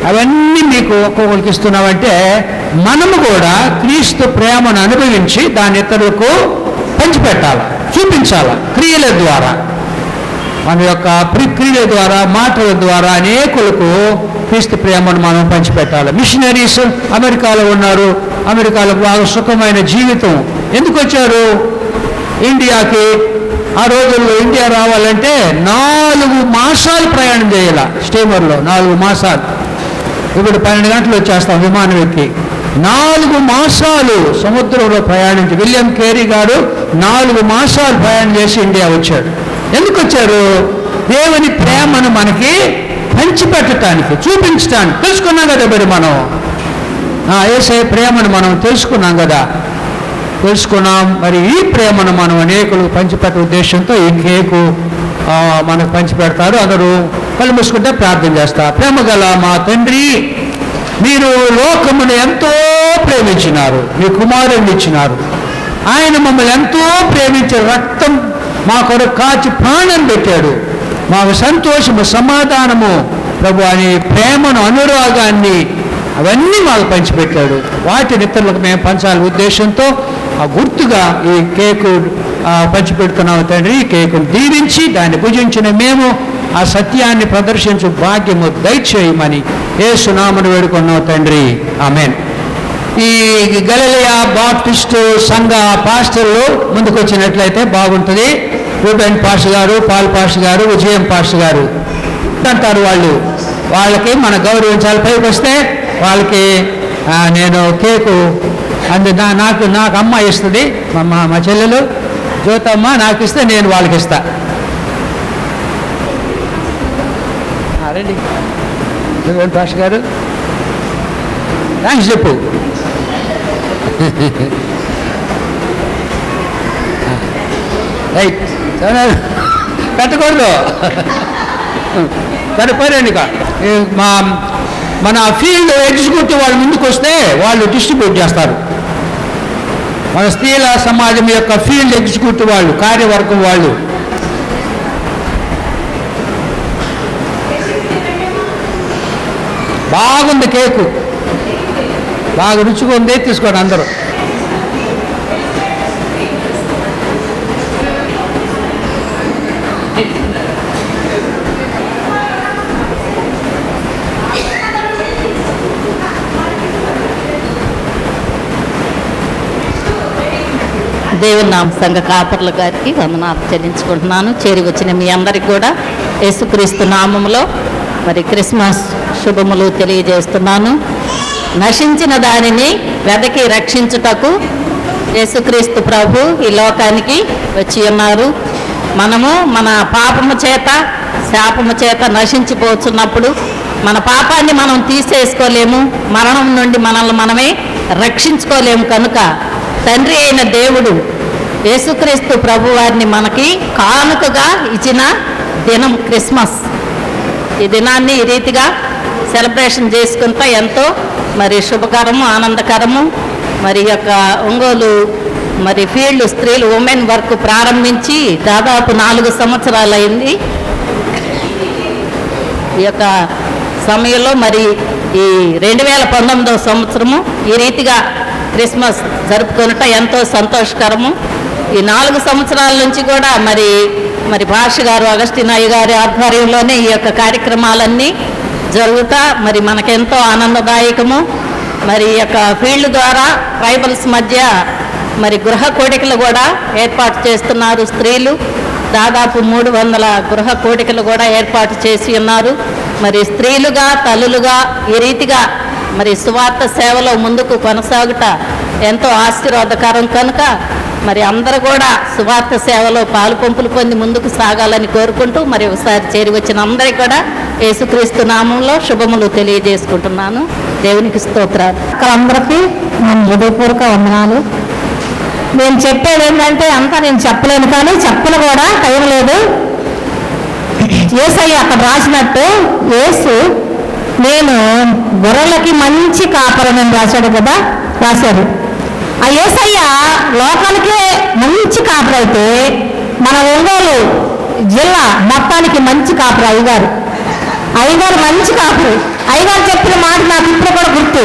అవన్నీ మీకు ఒక్కొక్కరికి ఇస్తున్నామంటే మనము కూడా క్రీస్తు ప్రేమను అనుభవించి దాని ఇతరులకు పంచిపెట్టాలి చూపించాలి క్రియల ద్వారా మన యొక్క ప్రక్రియ ద్వారా మాటల ద్వారా అనేకులకు క్రీస్తు ప్రేమను మనం పంచిపెట్టాలి మిషనరీస్ అమెరికాలో ఉన్నారు అమెరికాలో బాగా సుఖమైన జీవితం ఎందుకు వచ్చారు ఇండియాకి ఆ రోజుల్లో ఇండియా రావాలంటే నాలుగు మాసాలు ప్రయాణం చేయాల స్టీమర్లో నాలుగు మాసాలు ఇప్పుడు పన్నెండు గంటలు వచ్చేస్తాం విమానం ఎక్కి నాలుగు మాసాలు సముద్రంలో ప్రయాణించి విలియం కేరీ గారు నాలుగు మాసాలు ప్రయాణం చేసి ఇండియా వచ్చాడు ఎందుకు వచ్చారు దేవుని ప్రేమను మనకి పంచిపెట్టడానికి చూపించడానికి తెలుసుకున్నాం కదా మరి మనం ఆ ఏసే ప్రేమను మనం తెలుసుకున్నాం కదా తెలుసుకున్నాం మరి ఈ ప్రేమను మనం అనేకులు పంచిపెట్టే ఉద్దేశంతో ఈ కేకు ఆ, మనకు పంచిపెడతారు అందరూ కళ్ళు మూసుకుంటే ప్రార్థన చేస్తారు ప్రేమ గల మా తండ్రి మీరు లోకమును ఎంతో ప్రేమించినారు మీ కుమారుని ఇచ్చినారు ఆయన మమ్మల్ని ఎంతో ప్రేమించి రక్తం మా కొరకు కాచి ప్రాణం పెట్టాడు మాకు సంతోషము సమాధానము ప్రభు అని ప్రేమను అనురాగాన్ని అవన్నీ మాకు పంచిపెట్టాడు వాటిని ఇతరులకు మేము పంచాలి ఉద్దేశంతో ఆ గుర్తుగా ఈ కేకు ఆ, పంచిపెడుతున్నాము తండ్రి ఈ కేకును దీవించి దాన్ని భుజించిన మేము ఆ సత్యాన్ని ప్రదర్శించు భాగ్యము దయచేయమని ఏ సునామను వేడుకున్నావు తండ్రి ఆమెన్ ఈ గలలియా బాప్టిస్టు సంఘ పాస్టర్లు ముందుకు వచ్చినట్లయితే బాగుంటుంది రూబెన్ పాస్ గారు పాల్ పాస్ గారు విజయం పాస్ గారు అంటారు వాళ్ళు వాళ్ళకి మన గౌరవించాలి పైకి వస్తే వాళ్ళకి ఆ, నేను కేకు అందు నా నాకు నాకు అమ్మ ఇస్తుంది మా మా- మా చెల్లెలు జ్యోతమ్మ నాకు ఇస్తే నేను వాళ్ళకి ఇస్తా ఆ, రండి రూబెన్ పాస్ గారు థ్యాంక్స్ చెప్పు రైట్ చదవనారు. పెట్టకూడదు సరే పోరండి ఇక ఈ మా మన ఫీల్డ్ ఎగ్జిక్యూటివ్ వాళ్ళు ముందుకు వస్తే వాళ్ళు డిస్ట్రిబ్యూట్ చేస్తారు మన స్త్రీల సమాజం యొక్క ఫీల్డ్ ఎగ్జిక్యూటివ్ వాళ్ళు కార్యవర్గం వాళ్ళు బాగుంది కేకు బాగా రుచిగా ఉంది తీసుకోండి అందరూ దేవుని నామ సంఘ కాపర్ల గారికి వందనాలు చెల్లించుకుంటున్నాను చేరి వచ్చిన మీ అందరికి కూడా యేసుక్రీస్తు నామములో మరి క్రిస్మస్ శుభములు తెలియజేస్తున్నాను నశించిన దానిని వెదకి రక్షించుటకు యేసుక్రీస్తు ప్రభు ఈ లోకానికి వచ్చి ఉన్నారు మనము మన పాపము చేత శాపము చేత నశించిపోతున్నప్పుడు మన పాపాన్ని మనం తీసేసుకోలేము మరణం నుండి మనల్ని మనమే రక్షించుకోలేము కనుక తండ్రి అయిన దేవుడు యేసుక్రీస్తు ప్రభు వారిని మనకి కానుకగా ఇచ్చిన దినం క్రిస్మస్ ఈ దినాన్ని ఈ రీతిగా సెలబ్రేషన్ చేసుకుంటా ఎంతో మరి శుభకరము ఆనందకరము మరి ఈ యొక్క ఒంగోలు మరి ఫీల్డ్ స్త్రీలు ఉమెన్ వర్క్ ప్రారంభించి దాదాపు నాలుగు సంవత్సరాలు అయింది ఈ యొక్క సమయంలో మరి ఈ రెండు వేల పంతొమ్మిదవ సంవత్సరము ఈ రీతిగా క్రిస్మస్ జరుపుకొనుట ఎంతో సంతోషకరము ఈ నాలుగు సంవత్సరాల నుంచి కూడా మరి మరి భాష గారు అగస్టినయ్య గారి ఆధ్వర్యంలోనే ఈ యొక్క కార్యక్రమాలన్నీ జరుగుతా మరి మనకెంతో ఆనందదాయకము మరి ఈ యొక్క ఫీల్డ్ ద్వారా ట్రైబల్స్ మధ్య మరి గృహ కోడికలు కూడా ఏర్పాటు చేస్తున్నారు స్త్రీలు దాదాపు మూడు వందల గృహ కోటికలు కూడా ఏర్పాటు చేసి ఉన్నారు మరి స్త్రీలుగా తల్లులుగా ఈ రీతిగా మరి సువార్త సేవలో ముందుకు కొనసాగుట ఎంతో ఆశీర్వాదకరం కనుక మరి అందరూ కూడా సువార్త సేవలో పాలు పంపులు పొంది ముందుకు సాగాలని కోరుకుంటూ మరి ఒకసారి చేరి వచ్చిన అందరికీ కూడా యేసుక్రీస్తు నామంలో శుభములు తెలియజేసుకుంటున్నాను దేవునికి స్తోత్రాలు అందరికీ నేను హృదయపూర్వక వందనాలు నేను చెప్పేది ఏంటంటే అంతా నేను చెప్పలేను కానీ చెప్పను కూడా టైం లేదు ఏసయ్య అక్కడ రాసినట్టు యేసు నేను గొర్రెలకి మంచి కాపరని రాశాడు కదా రాశాడు ఆ ఏసయ్య లోకానికే మంచి కాపర అయితే మన ఒంగోలు జిల్లా మొత్తానికి మంచి కాపర అయ్యగారు అయ్యగారు మంచి కాపరు అయ్యగారు చెప్పిన మాట నాకు ఇప్పుడు కూడా గుర్తు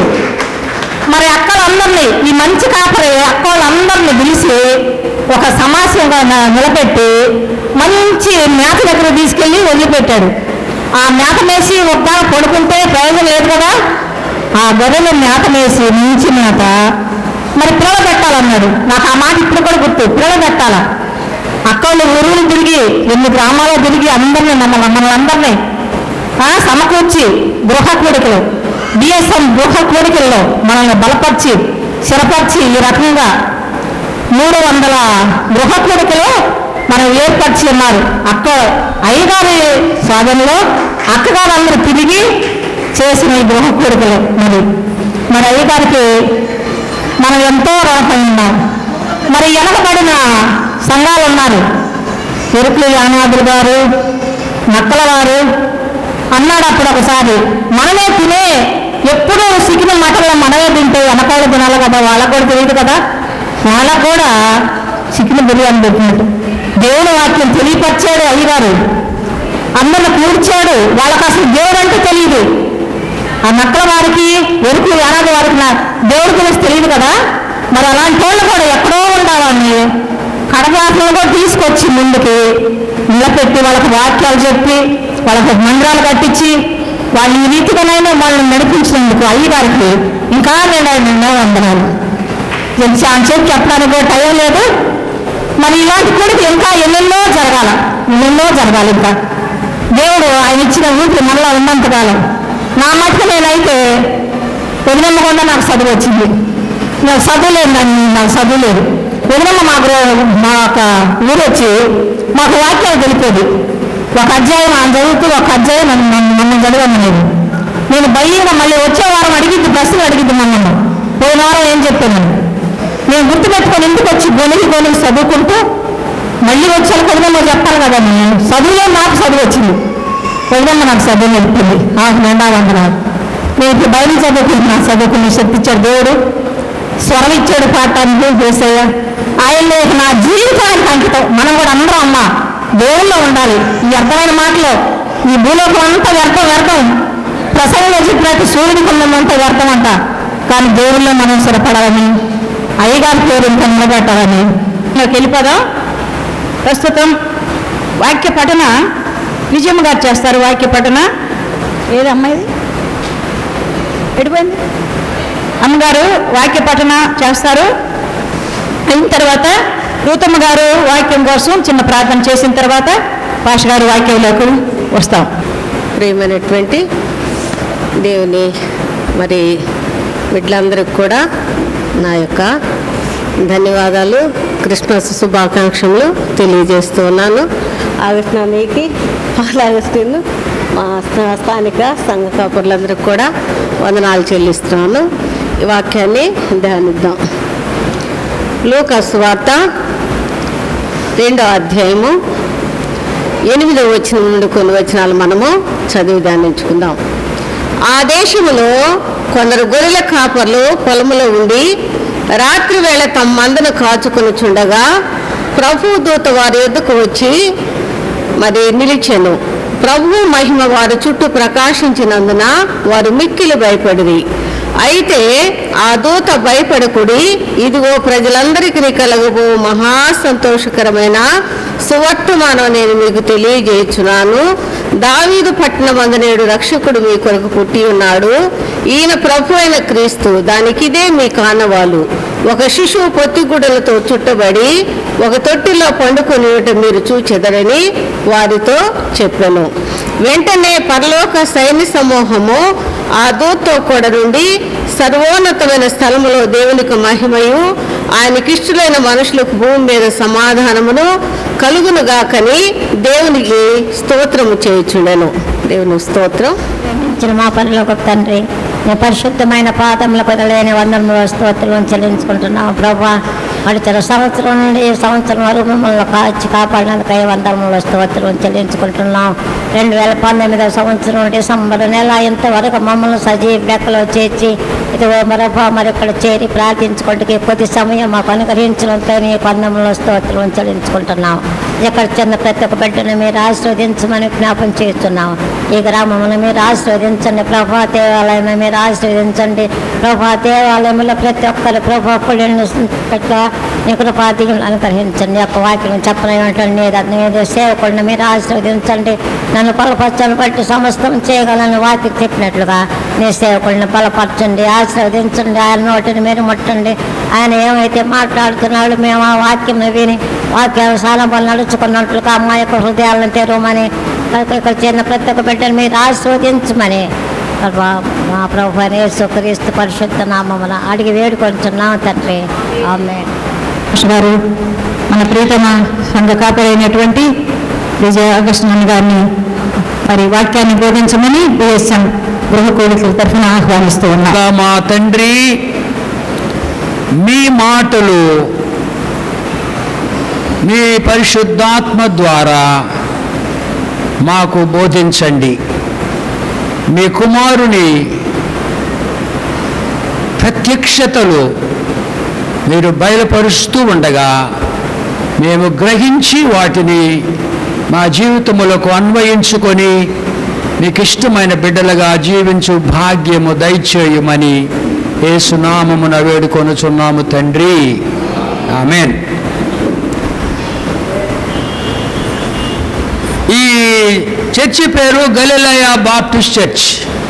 మరి అక్కలందరినీ ఈ మంచి కాపరి అక్క వాళ్ళందరినీ పిలిచి ఒక సమాసంగా న- నిలబెట్టి మంచి మేత దగ్గర తీసుకెళ్ళి వదిలిపెట్టాడు ఆ మేత మేసి ఒక పడుకుంటే ప్రయోజనం లేదు కదా ఆ గొర్రెలు మేత మేసి మంచి మేత మరి పిల్లలు పెట్టాలన్నాడు నాకు ఆ మాట ఇప్పుడు కూడా గుర్తు పిల్లలు పెట్టాలా అక్కళ్ళు ఊరులు తిరిగి ఎన్ని గ్రామాల్లో తిరిగి అందరినీ మమ్మల్ని మమ్మల్ని అందరినీ ఆ, సమకూర్చి గృహ కోడికలు బిఎస్ఎం గృహ కోడికల్లో మనల్ని బలపరిచి స్థిరపరిచి ఈ రకంగా మూడు వందల గృహ కోడికలు మనం ఏర్పరిచి ఉన్నారు అక్క అయ్యగారి సాధనలో అక్కగారు అందరూ తిరిగి చేసిన ఈ గృహ కోడికలు మరి మరి అయ్యగారికి మనం ఎంతో రుణపడి ఉన్నాం మరి వెనకబడిన సంఘాలు ఉన్నారు ఎరుకులు యానాదులు గారు నక్కల వారు అన్నాడు అప్పుడు ఒకసారి మనమే తినే ఎప్పుడూ సిక్కిన మటల్లో మనమే తింటే వెనకాల తినాలి కదా వాళ్ళకు కూడా తెలియదు కదా వాళ్ళకు కూడా చికెన్ బిర్యానీ పెట్టినట్టు దేవుడు వాక్యం తెలియపరిచాడు అయ్యగారు అందరిని కూర్చాడు వాళ్ళకి అసలు దేవుడు అంటే తెలియదు ఆ నక్కల వారికి ఎరుకు ఏనాది వారికి నా దేవుడి గురించి తెలియదు కదా మరి అలాంటి వాళ్ళు కూడా ఎక్కడో ఉండాలని కడదాసులను కూడా తీసుకొచ్చి ముందుకి నిలబెట్టి వాళ్ళకి వాక్యాలు చెప్పి వాళ్ళకి మందిరాలు కట్టించి వాళ్ళు ఈ రీతిగానైనా వాళ్ళని నడిపించినందుకు అయ్యగారికి ఇంకా నేను ఆయన వందనాలు నేను చాలా సేపు చెప్పడానికి కూడా టైం లేదు మరి ఇలాంటి కొడుకు ఇంకా ఎన్నెన్నో జరగాల ఎన్నెన్నో జరగాలి ఇంకా దేవుడు ఆయన ఇచ్చిన ఊపిరి మనలో ఉన్నంతకాలం నా మట్టుకు నేనైతే వదినమ్మకుండా నాకు చదువు వచ్చింది నాకు చదువు లేదు నన్ను నాకు చదువు లేదు వదినమ్మ మాకు మా యొక్క ఊరు వచ్చి మాకు వాక్యాలు తెలిపేది ఒక అధ్యాయం ఆయన చదువుతూ ఒక అధ్యాయం నన్ను నన్ను నన్ను చదవమనేది నేను భయంగా మళ్ళీ వచ్చే వారం అడిగిద్ది ప్రశ్నలు అడిగిద్ది మమ్మల్ని పోయిన వారం ఏం చెప్పాను నేను గుర్తుపెట్టుకొని ఇంటికి వచ్చి గొనిగి గొనిగి చదువుకుంటూ మళ్ళీ వచ్చాను కొద్దిగా చెప్పాలి కదా నేను చదువులో నాకు చదువు వచ్చింది కొద్దిగా నాకు చదువు నేర్పింది నాకు నిండా వందనాలు నేను ఇప్పుడు బయలు చదువుకుంటున్నా చదువుకుని శక్తి ఇచ్చాడు దేవుడు స్వరం ఇచ్చాడు పాడటానికి చేసేయ ఆయన నా జీవితానికి అంకితం మనం కూడా అందరం అమ్మ దేవుల్లో ఉండాలి ఈ అర్థమైన మాటలో ఈ భూలోకం అంతా వ్యర్థం వ్యర్థం ప్రసంగంలో చెప్పినట్టు సూర్యుడికి ఉన్నంత వ్యర్థం అంట కానీ దేవుల్లో మనం స్థిరపడాలని అయ్యగారి పేరు ఇంకా నిలబెట్టాలని నాకు వెళ్ళిపోదాం ప్రస్తుతం వాక్య పఠన విజయమ్మ గారు చేస్తారు వాక్య పఠన ఏది అమ్మాయిది ఎడిపోయింది అమ్మగారు వాక్య పఠన చేస్తారు అయిన తర్వాత రూతమ్మ గారు వాక్యం కోసం చిన్న ప్రార్థన చేసిన తర్వాత పాష గారు వాక్యంలోకి వస్తాం ప్రియమైనటువంటి దేవుని మరి బిడ్డలందరికి కూడా నా యొక్క ధన్యవాదాలు క్రిస్మస్ శుభాకాంక్షలు తెలియజేస్తూ ఉన్నాను ఆగస్టునానికి పాలాగస్టిన్ మా స్థా- స్థానిక సంఘ కాపురులందరికీ కూడా వందనాలు చెల్లిస్తున్నాను ఈ వాక్యాన్ని ధ్యానిద్దాం లూకాసు వార్త రెండో అధ్యాయము ఎనిమిదో వచనం నుండి కొన్ని వచనాలు మనము చదివి ధ్యానించుకుందాం ఆ దేశములో కొందరు గొర్రెల కాపర్లు పొలములో ఉండి రాత్రి వేళ తమ మందను కాచుకొని చుండగా ప్రభు దూత వారి యొద్దకు వచ్చి మరి నిలిచెను ప్రభు మహిమ వారి చుట్టూ ప్రకాశించినందున వారు మిక్కిలి భయపడిరి అయితే ఆ దూత భయపడకుడి ఇదిగో ప్రజలందరికీ కలగబో మహా సంతోషకరమైన సువర్తమానం నేను మీకు తెలియజేయుచున్నాను దావీదు పట్టణం నేడు రక్షకుడు మీ కొరకు పుట్టి ఉన్నాడు ఈయన ప్రభు అయిన క్రీస్తు దానికి ఇదే మీ కానవాలు ఒక శిశువు పొత్తిగుడ్డలతో చుట్టబడి ఒక తొట్టిలో పండుకొని మీరు చూచెదరని వారితో చెప్పాను వెంటనే పరలోక సైన్య సమూహము ఆ దూతతో కూడా నుండి సర్వోన్నతమైన స్థలములో దేవునికి మహిమయు ఆయనకిష్టులైన మనుషులకు భూమి మీద సమాధానమును కలుగునుగాకని దేవునికి స్తోత్రము చేయుచుండెను దేవుని స్తోత్రం ఇచ్చిన మా పనిలో ఒక తండ్రి మీ పరిశుద్ధమైన పాదముల పదలేని వందనములు స్తోత్రం చెల్లించుకుంటున్నాం ప్రభా గడిచిన సంవత్సరం నుండి ఈ సంవత్సరం వరకు మిమ్మల్ని కాచి కాపాడినందుకై వందరముల స్తోత్రం చెల్లించుకుంటున్నాం రెండు వేల పంతొమ్మిదవ సంవత్సరం డిసెంబర్ నెల ఇంతవరకు మమ్మల్ని సజీవ లెక్కలో చేర్చి ఇదిగో మరొక మరి ఇక్కడ చేరి ప్రార్థించుకుంటే కొద్ది సమయం మాకు అనుగ్రహించడంతో నీ కొందముల స్తోత్రం చెల్లించుకుంటున్నాం ఇక్కడ చిన్న ప్రతి ఒక్క బిడ్డను మీరు ఆశీర్వదించమని జ్ఞాపం చేస్తున్నాం ఈ గ్రామమును మీరు ఆశీర్వదించండి ప్రభా దేవాలయం మీరు ఆశీర్వదించండి ప్రభా దేవాలయంలో ప్రతి ఒక్కరి ప్రభా పుణ్యులను పట్ల నీ కృపాదిగులు అనుగ్రహించండి యొక్క వాక్యం చెప్పనటువంటి మీరు సేవకుడిని మీరు ఆశీర్వదించండి నన్ను బలపరచని బట్టి సమస్తం చేయగలని వాక్యం చెప్పినట్లుగా నీ సేవకుడిని బలపరచండి ఆశీర్వదించండి ఆయన నోటిని మీరు ముట్టండి ఆయన ఏమైతే మాట్లాడుతున్నాడు మేము ఆ వాక్యం విని వాక్యానుసారం వాళ్ళు నడుచుకున్నట్లుగా మా యొక్క హృదయాలను తెరవమని ఇక్కడ చిన్న ప్రతి ఒక్క బిడ్డను మీరు ఆశీర్వదించమని ప్రభా, మా ప్రభు యేసుక్రీస్తు పరిశుద్ధ నామమున అడిగి వేడుకొంచున్నాం తండ్రి ఆమె గారు మన ప్రీతమ సంఘ కాపరైనటువంటి విజయ అగస్టిన్ గారిని మరి వాక్యాన్ని బోధించమని బిఎస్ఎం గృహ కోరికల తరఫున ఆహ్వానిస్తూ ఉన్నాం ఇంకా మా తండ్రి మీ మాటలు మీ పరిశుద్ధాత్మ ద్వారా మాకు బోధించండి మీ కుమారుని ప్రత్యక్షతలు మీరు బయలుపరుస్తూ ఉండగా మేము గ్రహించి వాటిని మా జీవితములకు అన్వయించుకొని మీకు ఇష్టమైన బిడ్డలుగా జీవించు భాగ్యము దయచేయమని ఏసునామమున వేడుకొనుచున్నాము తండ్రి ఆమెన్ ఈ చర్చి పేరు గలిలయ బాప్టిస్ట్ చర్చ్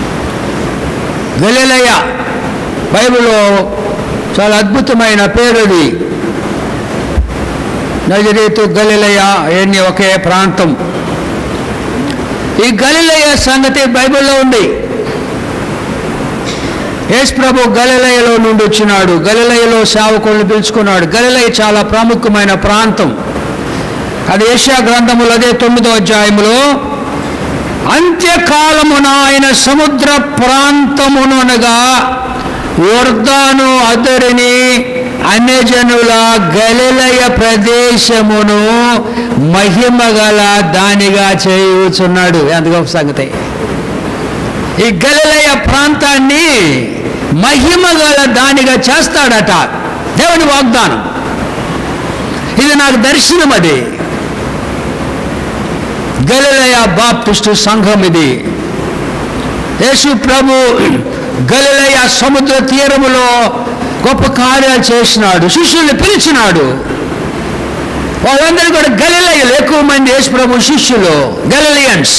గలిలయ బైబిల్లో చాలా అద్భుతమైన పేరు అది నజరేతు గలిలయ ఎన్ని ఒకే ప్రాంతం ఈ గలిలయ సంగతి బైబిల్లో ఉంది యేసు ప్రభు గలిలయలో నుండి వచ్చినాడు గలిలయలో సేవకులను పిలుచుకున్నాడు గలిలయ చాలా ప్రాముఖ్యమైన ప్రాంతం అది ఏషియా గ్రంథములు అదే తొమ్మిదో అధ్యాయములో అంత్యకాలమున ఆయన సముద్ర ప్రాంతమునగా యోర్దాను అతడిని అన్యజనుల గలిలయ ప్రదేశమును మహిమగల దానిగా చేయుచున్నాడు ఎంత గొప్ప సంగతి ఈ గలిలయ ప్రాంతాన్ని మహిమగల దానిగా చేస్తాడట దేవుని వాగ్దానం ఇది నాకు దర్శనం అది గలిలయ బాప్టిస్టు సంఘం ఇది యేసు ప్రభు గలిలయ సముద్ర తీరములో గొప్ప కార్యాలు చేసినాడు శిష్యుల్ని పిలిచినాడు వాళ్ళందరూ కూడా గలిలయలు ఎక్కువ మంది యేసు ప్రభు శిష్యులు గలిలియన్స్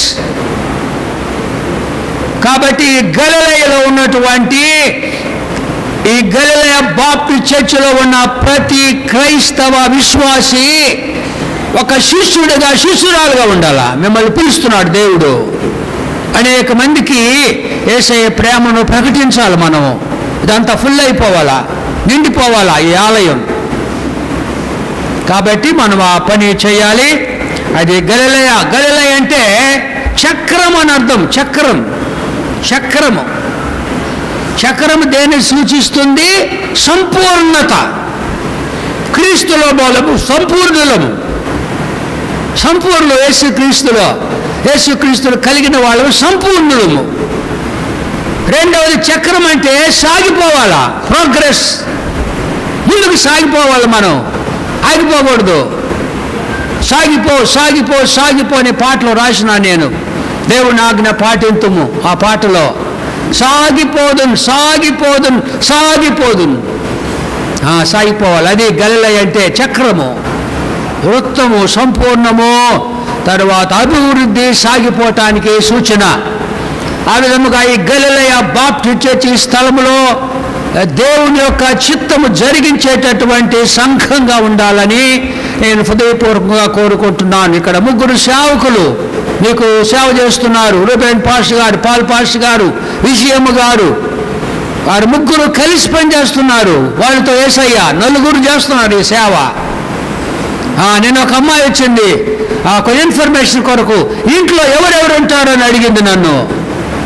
కాబట్టి ఈ గలిలయలో ఉన్నటువంటి ఈ గలిలయ బాప్టి చర్చిలో ఉన్న ప్రతి క్రైస్తవ విశ్వాసి ఒక శిష్యుడిగా శిష్యురాలుగా ఉండాలా మిమ్మల్ని పిలుస్తున్నాడు దేవుడు అనేక మందికి ఏసయ్య ప్రేమను ప్రకటించాలి మనం ఇదంతా ఫుల్ అయిపోవాలా నిండిపోవాలా ఈ ఆలయం కాబట్టి మనం ఆ పని చేయాలి అది గలిలయ గలిలయ అంటే చక్రం అని అర్థం చక్రం చక్రము చక్రము దేన్ని సూచిస్తుంది సంపూర్ణత క్రీస్తులో మూలము సంపూర్ణులము సంపూర్ణ యేసు క్రీస్తులో యేసు క్రీస్తులు కలిగిన వాళ్ళము సంపూర్ణులము రెండవది చక్రం అంటే సాగిపోవాలా ప్రోగ్రెస్ ముందుకు సాగిపోవాలి మనం ఆగిపోకూడదు సాగిపో సాగిపో సాగిపో అనే పాటలో రాసిన నేను దేవుని ఆజ్ఞ పాటింతుము ఆ పాటలో సాగిపోదును సాగిపోదును సాగిపోదును ఆ, సాగిపోవాలి అది గలిలయ అంటే చక్రము వృత్తము సంపూర్ణము తరువాత అభివృద్ధి సాగిపోవటానికి సూచన ఆ విధముగా ఈ గలిలయ బాప్టి చర్చి స్థలములో దేవుని యొక్క చిత్తము జరిగించేటటువంటి సంఘంగా ఉండాలని నేను హృదయపూర్వకంగా కోరుకుంటున్నాను ఇక్కడ ముగ్గురు సేవకులు మీకు సేవ చేస్తున్నారు రూబేన్ పాష్ గారు పాల్ పాష్ గారు విజయమ్మ గారు వారు ముగ్గురు కలిసి పనిచేస్తున్నారు వాళ్ళతో ఏసయ్య నలుగురు చేస్తున్నారు ఈ సేవ ఆ, నేను ఒక అమ్మాయి వచ్చింది ఆ, ఒక ఇన్ఫర్మేషన్ కొరకు ఇంట్లో ఎవరెవరు ఉంటారని అడిగింది నన్ను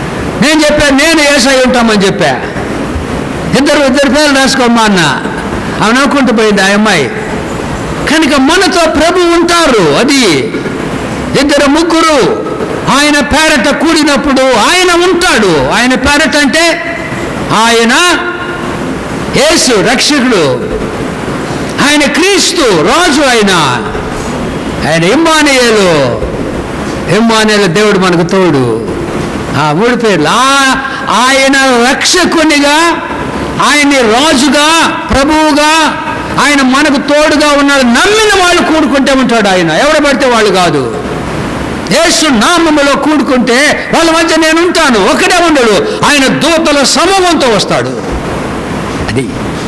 నేను చెప్పాను నేను ఏసై ఉంటామని చెప్పా ఇద్దరు ఇద్దరు పేర్లు రాసుకోమ్మా అన్న ఆమె నవ్వుకుంటూ పోయింది ఆ అమ్మాయి కనుక మనతో ప్రభు ఉంటారు అది ఇద్దరు ముగ్గురు ఆయన పేరట కూడినప్పుడు ఆయన ఉంటాడు ఆయన పేరట అంటే ఆయన యేసు రక్షకుడు ఆయన క్రీస్తు రాజు ఆయన ఆయన ఇమ్మానియేలు ఇమ్మానియేలు దేవుడు మనకు తోడు ఆ మూడు పేర్లు ఆ- ఆయన రక్షకునిగా ఆయన్ని రాజుగా ప్రభువుగా ఆయన మనకు తోడుగా ఉన్నాడు నమ్మిన వాళ్ళు కూడుకుంటే ఉంటాడు ఆయన ఎవరు పడితే వాళ్ళు కాదు యేసు నామములో కూడుకుంటే వాళ్ళ మధ్య నేను ఉంటాను ఒకడే ఉండడు ఆయన దూతల సమూహంతో వస్తాడు అది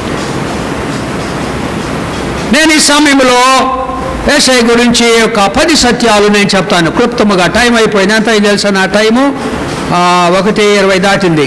నేను ఈ సమయంలో ఏసఐ గురించి ఒక పది సత్యాలు నేను చెప్తాను క్లుప్తముగా టైం అయిపోయింది ఎంత అయింది తెలుసా నా టైము ఆ, ఒకటి ఇరవై దాటింది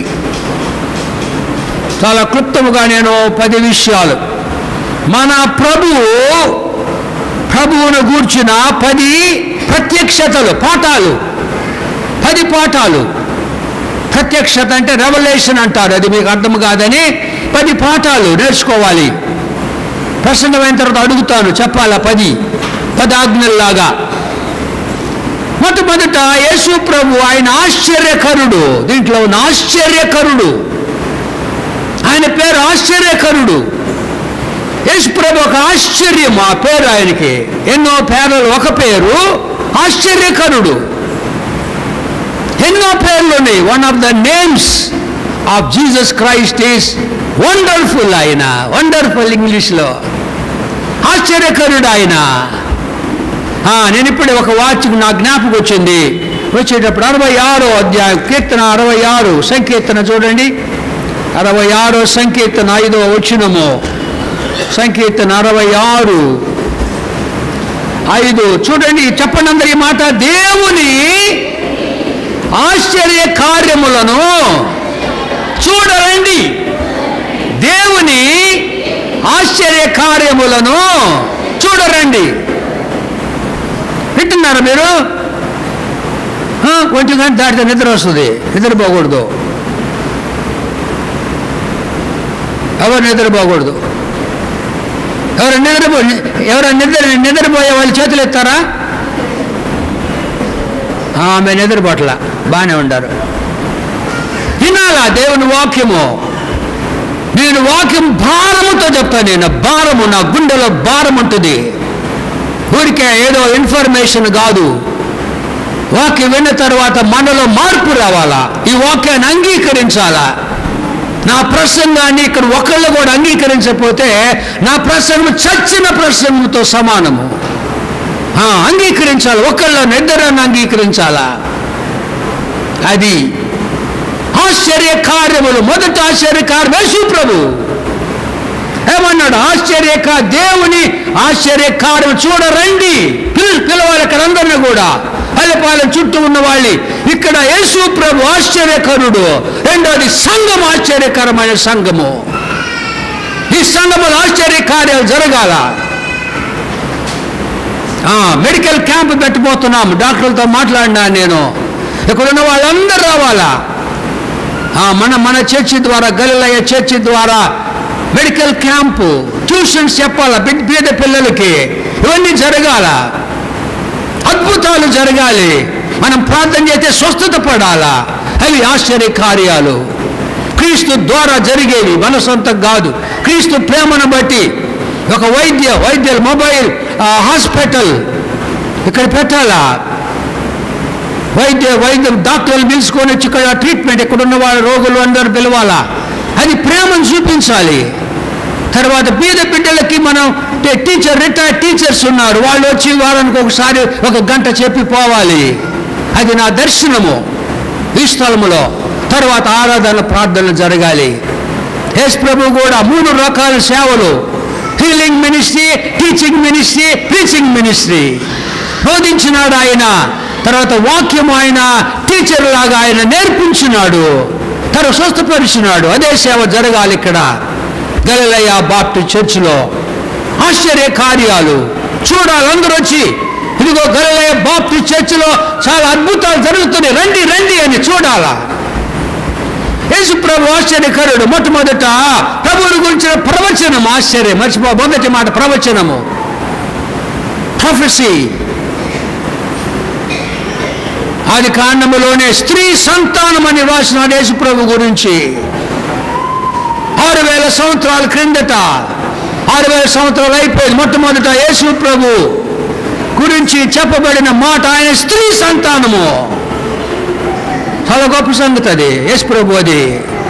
చాలా క్లుప్తముగా నేను పది విషయాలు మన ప్రభువు ప్రభువును గూర్చిన పది ప్రత్యక్షతలు పాఠాలు పది పాఠాలు ప్రత్యక్షత అంటే రెవల్యూషన్ అంటారు అది మీకు అర్థం కాదని పది పాఠాలు నేర్చుకోవాలి ప్రసన్నమైన తర్వాత అడుగుతాను చెప్పాలా పది పదాజ్ఞల్లాగా మొట్టమొదట యేసు ప్రభు ఆయన ఆశ్చర్యకరుడు దీంట్లో ఉన్న ఆశ్చర్యకరుడు ఆయన పేరు ఆశ్చర్యకరుడు యేసు ప్రభు ఒక ఆశ్చర్యం ఆ పేరు ఆయనకి ఎన్నో పేర్లు ఒక పేరు ఆశ్చర్యకరుడు ఎన్నో పేర్లు ఉన్నాయి one of the names of Jesus Christ is wonderful ఆయన వండర్ఫుల్ ఇంగ్లీష్లో ఆశ్చర్యకరుడు ఆయన ఆ, నేను ఇప్పుడే ఒక వాచ్ నా జ్ఞాపకం వచ్చింది వచ్చేటప్పుడు అరవై ఆరో అధ్యాయం కీర్తన అరవై ఆరు సంకీర్తన చూడండి అరవై ఆరో సంకీర్తన ఐదో వచ్చినము సంకీర్తన అరవై ఆరు ఐదు చూడండి చెప్పండి అందరి మాట దేవుని ఆశ్చర్య కార్యములను చూడరండి దేవుని ఆశ్చర్య కార్యములను చూడరండి వింటున్నారా మీరు ఆ, ఒంటి గంట దాటితే నిద్ర వస్తుంది నిద్రపోకూడదు ఎవరు నిద్రపోకూడదు ఎవరు నిద్రపో ఎవరు నిద్ర నిద్రపోయే వాళ్ళు చేతులు ఎత్తారా ఆమె నిద్రపోట్ల బాగానే ఉండారు వినాలా దేవుని వాక్యము నేను వాక్యం భారముతో చెప్తాను నేను భారము నా గుండెలో భారం ఉంటుంది ఊరికే ఏదో ఇన్ఫర్మేషన్ కాదు వాక్యం విన్న తర్వాత మనలో మార్పు రావాలా ఈ వాక్యాన్ని అంగీకరించాలా నా ప్రసంగాన్ని ఇక్కడ ఒకళ్ళు కూడా అంగీకరించకపోతే నా ప్రసంగం చచ్చిన ప్రసంగంతో సమానము ఆ, అంగీకరించాలి ఒకళ్ళ నిద్రను అంగీకరించాలా అది ఆశ్చర్య కార్యములు మొదట ఆశ్చర్య కార్యం యేసు ప్రభు ఏమన్నాడు ఆశ్చర్య కా- దేవుని ఆశ్చర్య కార్యం చూడరండి పిల్ పిలవాలి ఇక్కడ అందరిని కూడా పల్లెపాలెం చుట్టూ ఉన్న వాళ్ళని ఇక్కడ యేసు ప్రభు ఆశ్చర్యకరుడు రెండోది సంఘం ఆశ్చర్యకరమైన సంఘము ఈ సంఘములో ఆశ్చర్య కార్యాలు జరగాల ఆ, మెడికల్ క్యాంప్ పెట్టిపోతున్నాం డాక్టర్లతో మాట్లాడినా నేను ఇక్కడ ఉన్న వాళ్ళందరూ రావాలా ఆ, మన మన చర్చి ద్వారా గలిలయ్య చర్చి ద్వారా మెడికల్ క్యాంపు ట్యూషన్స్ చెప్పాలా బిడ్ పేద పిల్లలకి ఇవన్నీ జరగాల అద్భుతాలు జరగాలి మనం ప్రార్థన చేస్తే స్వస్థత పడాలా అవి ఆశ్చర్య కార్యాలు క్రీస్తు ద్వారా జరిగేవి మన సొంతం కాదు క్రీస్తు ప్రేమను బట్టి ఒక వైద్య వైద్యుల మొబైల్ ఆ, హాస్పిటల్ ఇక్కడ పెట్టాలా వైద్య వైద్యం డాక్టర్లు పిలుచుకొని వచ్చి ఇక్కడ ట్రీట్మెంట్ ఇక్కడ ఉన్న వాళ్ళ రోగులు అందరూ పిలవాలా అది ప్రేమను చూపించాలి తర్వాత బీద బిడ్డలకి మనం టే- టీచర్ రిటైర్డ్ టీచర్స్ ఉన్నారు వాళ్ళు వచ్చి వారానికి ఒకసారి ఒక గంట చెప్పి పోవాలి అది నా దర్శనము ఈ స్థలములో తర్వాత ఆరాధన ప్రార్థనలు జరగాలి యేసు ప్రభు కూడా మూడు రకాల సేవలు healing ministry teaching ministry preaching ministry బోధించినాడు ఆయన తర్వాత వాక్యం ఆయన టీచర్ లాగా ఆయన నేర్పించినాడు తర్వాత స్వస్థపరిచినాడు అదే సేవ జరగాలి ఇక్కడ గలలయ్య బాప్టి చర్చిలో ఆశ్చర్య కార్యాలు చూడాలి అందరూ వచ్చి ఇదిగో గలలయ్య బాప్టి చర్చిలో చాలా అద్భుతాలు జరుగుతున్నాయి రండి రండి అని చూడాలా యేసు ప్రభు ఆశ్చర్యకరుడు మొట్టమొదట ప్రభు ప్రభువుని గురించిన ప్రవచనం ఆశ్చర్యం మర్చిపో మొదటి మాట ప్రవచనము ప్రొఫెసీ ఆది కాండములోనే స్త్రీ సంతానం అని రాసినాడు యేసు ప్రభు గురించి ఆరు వేల సంవత్సరాల క్రిందట ఆరు వేల సంవత్సరాలు అయిపోయింది మొట్టమొదట యేసు ప్రభు గురించి చెప్పబడిన మాట ఆయన స్త్రీ సంతానము చాలా గొప్ప సంగతి అది యేసు ప్రభు అది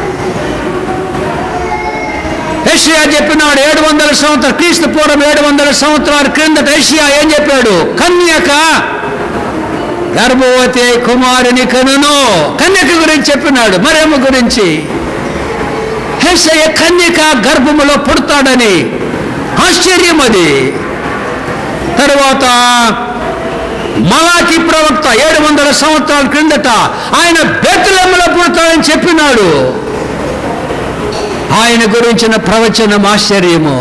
ఏషియా చెప్పినాడు ఏడు వందల సంవత్సరాలు క్రీస్తు పూర్వం ఏడు వందల సంవత్సరాల క్రిందట ఏషియా ఏం చెప్పాడు కన్యక గర్భవతి అయి కుమారుని కనును కన్యక గురించి చెప్పినాడు మరేమ గురించి హేసయ్య కన్యక గర్భములో పుడతాడని ఆశ్చర్యం అది తరువాత మలాకి ప్రవక్త ఏడు వందల సంవత్సరాల క్రిందట ఆయన బెత్తులెమ్మలో పుడతాడని చెప్పినాడు ఆయన గురించిన ప్రవచనం ఆశ్చర్యము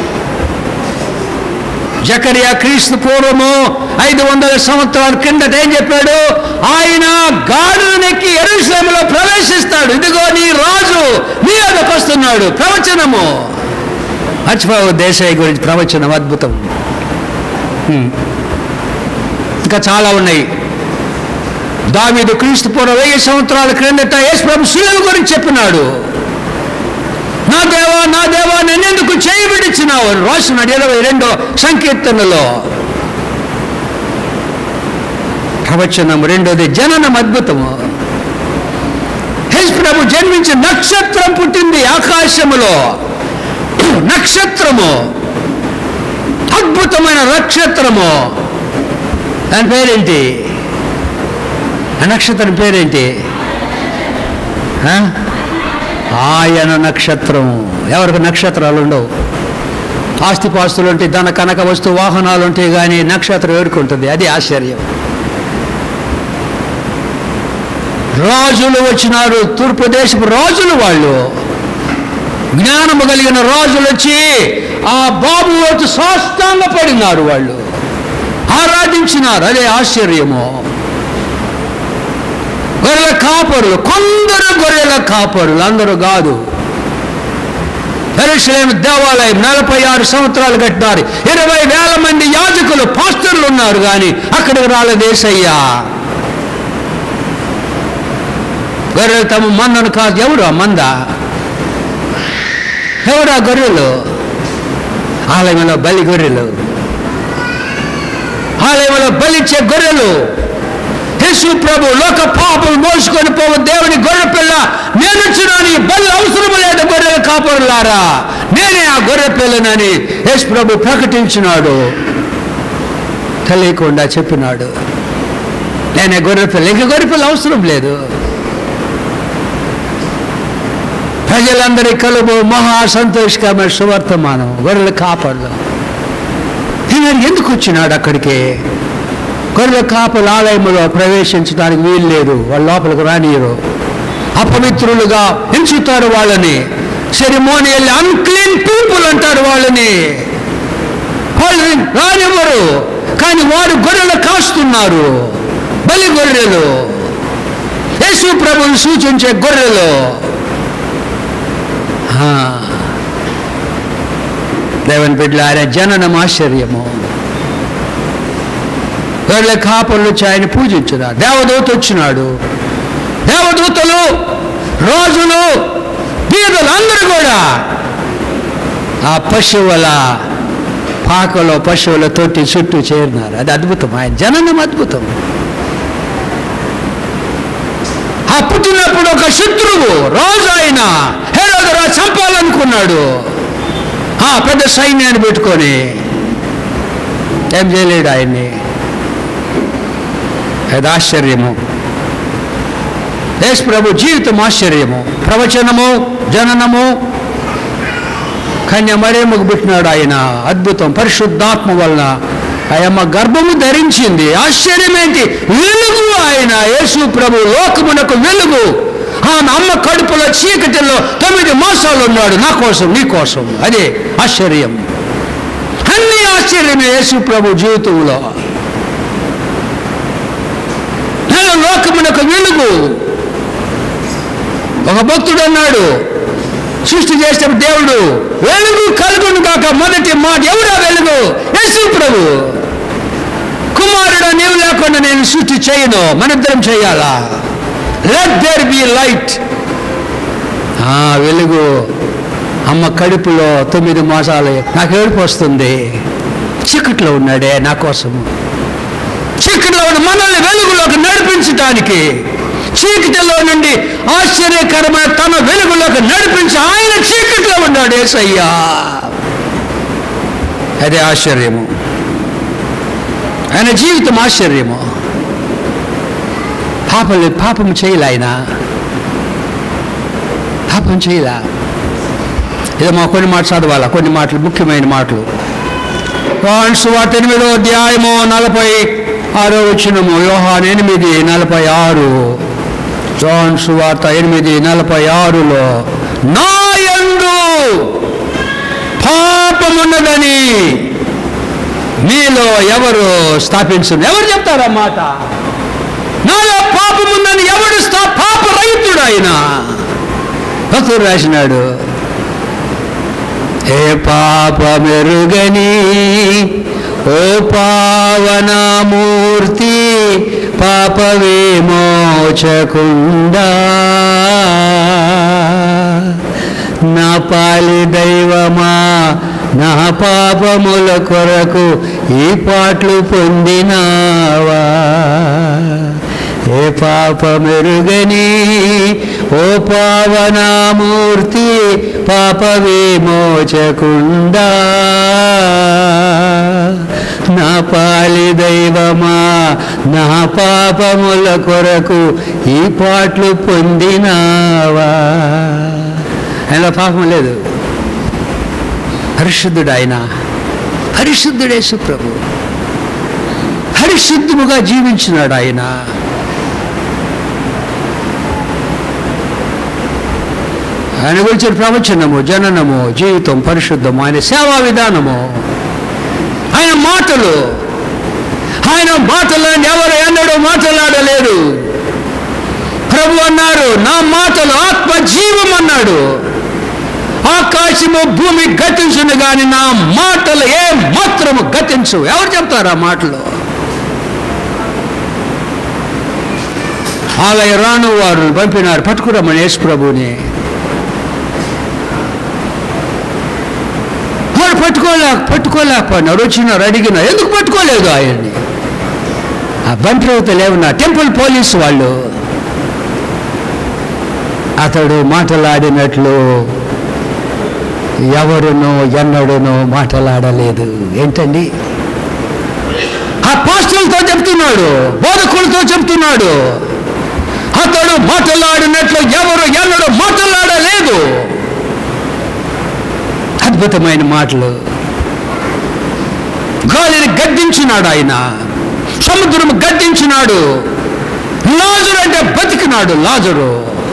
జకరియా క్రీస్తు పూర్వము ఐదు వందల సంవత్సరాల కిందట ఏం చెప్పాడు ఆయన గాడునెక్కి ఎరుసలేములో ప్రవేశిస్తాడు ఇదిగో నీ రాజు నీ యొద్దకు వస్తున్నాడు ప్రవచనము మర్చిపోవు దేశాయి గురించి ప్రవచనం అద్భుతం హ్మ్. ఇంకా చాలా ఉన్నాయి దావీదు క్రీస్తు పూర్వం వెయ్యి సంవత్సరాల క్రిందట యేసు ప్రభు శిలువ గురించి చెప్పినాడు నా దేవా నా దేవా నన్నెందుకు చేయబడిచ్చినావు అని రాసినాడు ఇరవై రెండో సంకీర్తనలో ప్రవచనం రెండోది జననం అద్భుతము యేసు ప్రభు జన్మించి నక్షత్రం పుట్టింది ఆకాశములో నక్షత్రము అద్భుతమైన నక్షత్రము దాని పేరేంటి ఆ నక్షత్రం పేరేంటి ఆ? ఆయన నక్షత్రం ఎవరికి నక్షత్రాలు ఉండవు ఆస్తిపాస్తులు ఉంటాయి ధన కనక వస్తు వాహనాలు ఉంటాయి కానీ నక్షత్రం ఏడుకుంటుంది అది ఆశ్చర్యం రాజులు వచ్చినారు తూర్పు దేశపు రాజులు వాళ్ళు జ్ఞానము కలిగిన రాజులు వచ్చి ఆ బాబు వచ్చి సాష్టాంగ పడినారు వాళ్ళు ఆరాధించినారు అదే ఆశ్చర్యము గొర్రెల కాపరులు కొందరు గొర్రెల కాపరులు అందరూ కాదు ఎరుసలేం దేవాలయం నలభై ఆరు సంవత్సరాలు కట్టినారు ఇరవై వేల మంది యాజకులు పాస్టర్లు ఉన్నారు కానీ అక్కడికి రాలేదేసయ్యా గొర్రెలు తమ మందను కాదు ఎవరు ఆ మంద ఎవరు ఆ గొర్రెలు ఆలయంలో బలి గొర్రెలు ఆలయంలో బలిచ్చే గొర్రెలు యేసు ప్రభు లోక పాపలు మోసుకొని పోవు దేవుని గొర్రె పిల్ల నేను వచ్చినాను ఈ బలి అవసరం లేదు గొర్రెల కాపరులారా నేనే ఆ గొర్రె పిల్లనని యేసు ప్రభు ప్రకటించినాడు తెలియకుండా చెప్పినాడు నేనే గొర్రె పిల్ల ఇంక గొర్రె పిల్ల అవసరం లేదు ప్రజలందరి కలుపు మహా సంతోషకరమైన సువర్తమానం గొర్రెల కాపర్లు ఈయన ఎందుకు వచ్చినాడు అక్కడికి గొర్రెల కాపుల ఆలయంలో ప్రవేశించడానికి వీలు లేదు వాళ్ళ లోపలికి రానియరు అపవిత్రులుగా ఎంచుతారు వాళ్ళని సెరిమోనియల్ అన్క్లీన్ పీపుల్ అంటారు వాళ్ళని వాళ్ళని రానివ్వరు కానీ వారు గొర్రెలు కాస్తున్నారు బలి గొర్రెలు యేసు ప్రభువుని సూచించే గొర్రెలు ఆ. దేవుని బిడ్డల ఆయన జననం ఆశ్చర్యము గొర్రెల కాపర్లు వచ్చి ఆయన పూజించున్నారు దేవదూత వచ్చినాడు దేవదూతలు రోజులు బీదలు అందరూ కూడా ఆ పశువుల పాకలో పశువుల తొట్టి చుట్టూ చేరినారు అది అద్భుతం ఆయన జననం అద్భుతం ఆ పుట్టినప్పుడు ఒక శత్రువు రోజు ఆయన హేరోదరా చంపాలనుకున్నాడు ఆ పెద్ద సైన్యాన్ని పెట్టుకొని ఏం చేయలేడు ఆయన్ని అది ఆశ్చర్యము యేసు ప్రభు జీవితం ఆశ్చర్యము ప్రవచనము జననము కన్య మరేమకు పుట్టినాడు ఆయన అద్భుతం పరిశుద్ధాత్మ వలన ఆయమ్మ గర్భము ధరించింది ఆశ్చర్యమేంటి వెలుగు ఆయన యేసు ప్రభు లోకమునకు వెలుగు ఆమె అమ్మ కడుపులో చీకటిలో తొమ్మిది మాసాలు ఉన్నాడు నా కోసం నీ కోసం అదే ఆశ్చర్యం అన్ని ఆశ్చర్యమే యేసు ప్రభు జీవితంలో నేను లోకమునకు వెలుగు ఒక భక్తుడు అన్నాడు సృష్టి చేసేటప్పుడు దేవుడు వెలుగు కలుగును కాక మొదటి మాట ఎవడా వెలుగు యేసు ప్రభు కుమారుడు నీవు లేకుండా నేను సృష్టి చేయను మనిద్దరం చేయాలా లెట్ దేర్ బి లైట్ వెలుగు అమ్మ కడుపులో తొమ్మిది మాసాలు నాకు ఏడుపు వస్తుంది చీకట్లో ఉన్నాడే నా కోసము చీకటిలో ఉన్న మనల్ని వెలుగులోకి నడిపించటానికి చీకటిలో నుండి ఆశ్చర్యకరమైన తన వెలుగులోకి నడిపించి ఆయన చీకటిలో ఉన్నాడు ఏసయ్యా అదే ఆశ్చర్యము ఆయన జీవితం ఆశ్చర్యము పాపలు పాపం చేయలే ఆయన పాపం చేయలే ఇదో మా కొన్ని మాటలు చదవాలా కొన్ని మాటలు ముఖ్యమైన మాటలు యోహాను సువార్త ఎనిమిదో అధ్యాయము నలభై ఆరో వచ్చినము యోహాన్ ఎనిమిది నలభై ఆరు యోహాన్ సువార్త ఎనిమిది నలభై ఆరులో నా యందు పాపమున్నదని మీలో ఎవరు స్థాపించు ఎవరు చెప్తారా మాట నాలో పాపముందని ఎవడు స్థా పాప రైతుడు ఆయన భక్తుడు రాసినాడు ఏ పాపమెరుగని ఓ పావనమూర్తి పాప విమోచకుండా నా పాలి దైవమా నా పాపముల కొరకు ఈ పాటలు పొందినావా ఏ పాపమెరుగని ఓ పావనామూర్తి పాప విమోచకుండా నా పాలి దైవమా నా పాపముల కొరకు ఈ పాటలు పొందినావా ఆయన పాపం లేదు పరిశుద్ధుడు ఆయన పరిశుద్ధుడే సుప్రభు పరిశుద్ధముగా జీవించినాడు ఆయన ఆయన గురించిన ప్రవచనము జననము జీవితం పరిశుద్ధము ఆయన సేవా విధానము ఆయన మాటలు ఆయన మాటలను ఎవరు ఎన్నడూ మాట్లాడలేరు ప్రభు అన్నారు నా మాటలు ఆత్మ జీవం అన్నాడు ఆకాశము భూమి గతించును గాని నా మాటలు ఏ మాత్రము గతించు ఎవరు చెప్తారు ఆ మాటలు ఆలయ రాను వారు పంపినారు పట్టుకురమ్మని యేసు ప్రభుని వాడు పట్టుకోలే పట్టుకోలేకపోయినారు వచ్చినారు అడిగినారు ఎందుకు పట్టుకోలేదు ఆయన్ని ఆ బంట్రవత లేవున్నా టెంపుల్ పోలీసు వాళ్ళు అతడు మాటలాడినట్లు ఎవరునో ఎన్నడూనో మాటలాడలేదు ఏంటండి ఆ పాస్టర్లతో చెప్తున్నాడు బోధకులతో చెప్తున్నాడు అతడు మాటలాడినట్లు ఎవరు ఎన్నడూ మాటలాడలేదు అద్భుతమైన మాటలు గాలిని గద్దించినాడు ఆయన సముద్రం గద్దించినాడు లాజరు అంటే బతికినాడు లాజరు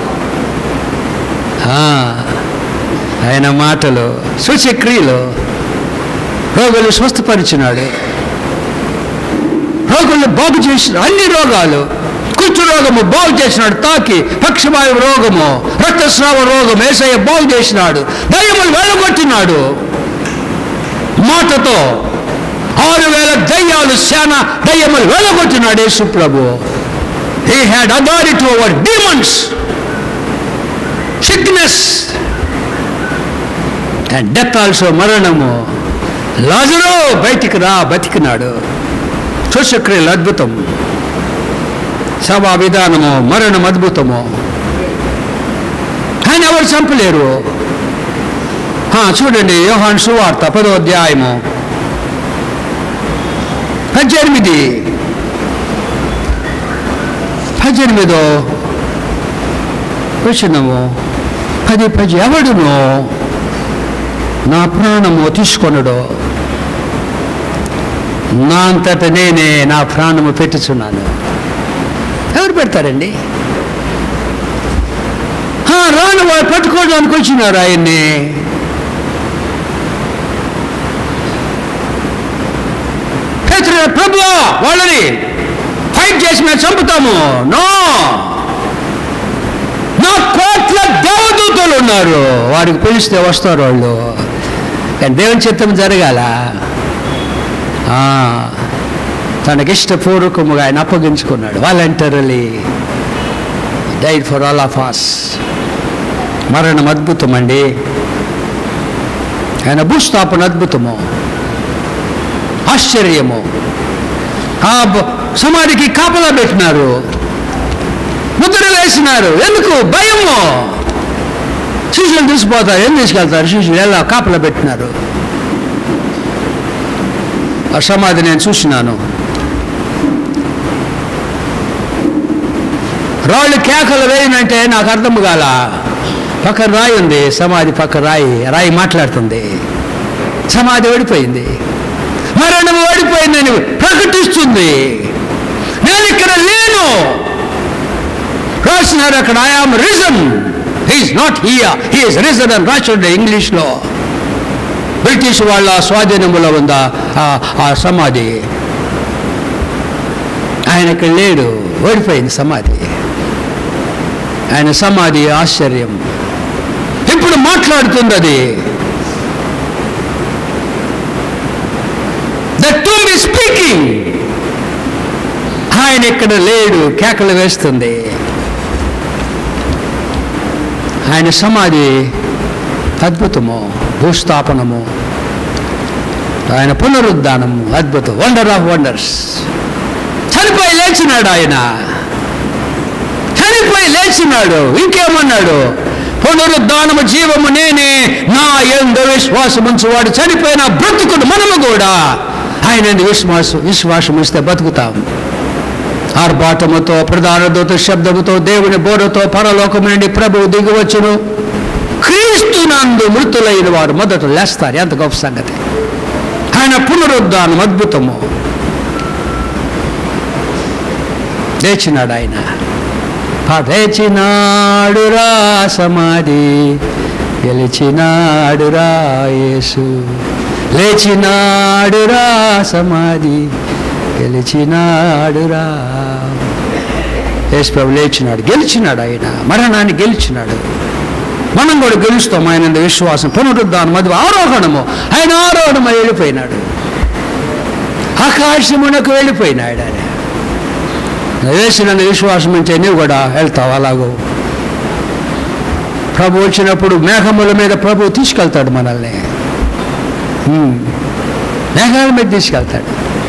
ఆ, ఆయన మాటలు సూచక్రియలు రోగులు స్వస్థపరిచినాడు రోగులు బాగు చేసిన అన్ని రోగాలు కుచ్చు రోగము బాగు చేసినాడు తాకి పక్షవాయు రోగము రక్తస్రావ రోగం ఏసయ్య బాగు చేసినాడు దయ్యములు వెళ్ళగొట్టినాడు మాటతో ఆరు వేల దయ్యాలు శాన దయ్యములు వెళ్ళగొట్టినాడు యేసు ప్రభు he had authority over demons sickness and death also మరణము లాజరు బయటికి రా బతికినాడు సూచక్రియలు అద్భుతం సభా విధానము మరణం అద్భుతము ఆయన ఎవరు చంపలేరు ఆ, చూడండి యోహాన్ సువార్త పదో అధ్యాయము పద్దెనిమిది పద్దెనిమిదో వచ్చినము పది పది ఎవడును నా ప్రాణము తీసుకొనడు నా అంతట నేనే నా ప్రాణము పెట్టుచున్నాను ఎవరు పెడతారండి ఆ, రాను వాళ్ళు పట్టుకోవడానికి వచ్చినారు ఆయన్ని పేతురు, ప్రభువా వాళ్ళని ఫైట్ చేసి మేము చంపుతాము నో నో కోట్ల దేవదూతలు ఉన్నారు వాడికి పిలిస్తే వస్తారు వాళ్ళు కానీ దేవుని చిత్తం జరగాల ఆ, తనకిష్టపూర్వకముగా ఆయన అప్పగించుకున్నాడు voluntarily died for all of us మరణం అద్భుతం అండి ఆయన భూస్థాపన అద్భుతము ఆశ్చర్యము ఆ బ- సమాధికి కాపలా పెట్టినారు ముద్ర వేసినారు ఎందుకు భయము శిష్యులు తీసుకుపోతారు ఏం తీసుకెళ్తారు శిష్యులు ఎలా కాపలా పెట్టినారు ఆ సమాధి నేను చూసినాను రాళ్ళు కేకలు వేయనంటే నాకు అర్థం కాల పక్కన రాయి ఉంది సమాధి పక్క రాయి రాయి మాట్లాడుతుంది సమాధి ఓడిపోయింది మరణం ఓడిపోయిందని ప్రకటిస్తుంది నేను ఇక్కడ లేను రాసినారు అక్కడ I am reason he is not here he is reason అని రాసిండే ఇంగ్లీష్లో బ్రిటిష్ వాళ్ళ స్వాధీనములో ఉందా ఆ- ఆ సమాధి ఆయన ఇక్కడ లేడు ఓడిపోయింది సమాధి ఆయన సమాధి ఆశ్చర్యం ఇప్పుడు మాట్లాడుతుంది అది ద టూమ్ is స్పీకింగ్ ఆయన ఇక్కడ లేడు కేకలు వేస్తుంది ఆయన సమాధి అద్భుతము భూస్థాపనము ఆయన పునరుద్ధానము అద్భుతం వండర్ ఆఫ్ వండర్స్ చనిపోయి లేచినాడు ఆయన చనిపోయి లేచినాడు ఇంకేమన్నాడు పునరుద్ధానము జీవము నేనే నా ఎందు విశ్వాసం ఉంచువాడు చనిపోయిన బ్రతుకుడు మనము కూడా ఆయన ఎందు విశ్వాసం విశ్వాసం ఇస్తే బతుకుతాం ఆర్భాటముతో ప్రధాన దూత శబ్దముతో దేవుని బోరతో పరలోకము నుండి ప్రభువు దిగివచ్చును క్రీస్తునందు మృతులైన వారు మొదట లేస్తారు ఎంత గొప్ప సంగతి ఆయన పునరుద్ధానం అద్భుతము లేచినాడు ఆయన లేచినాడురా సమాధి గెలిచినాడురా యేసు లేచినాడురా సమాధి గెలిచినాడురా యేసు ప్రభు లేచినాడు గెలిచినాడు ఆయన మరణాన్ని గెలిచినాడు మనం కూడా గెలుస్తాం ఆయన మీద విశ్వాసం పునరుద్ధానం అది ఆరోహణము ఆయన ఆరోహణం వెళ్ళిపోయినాడు ఆకాశమునకు వెళ్ళిపోయినాడు ఆయన వేసిన విశ్వాసం ఉంటే నువ్వు కూడా వెళ్తావు అలాగో ప్రభు వచ్చినప్పుడు మేఘముల మీద ప్రభు తీసుకెళ్తాడు మనల్ని హ్మ్. మేఘాల మీద తీసుకెళ్తాడు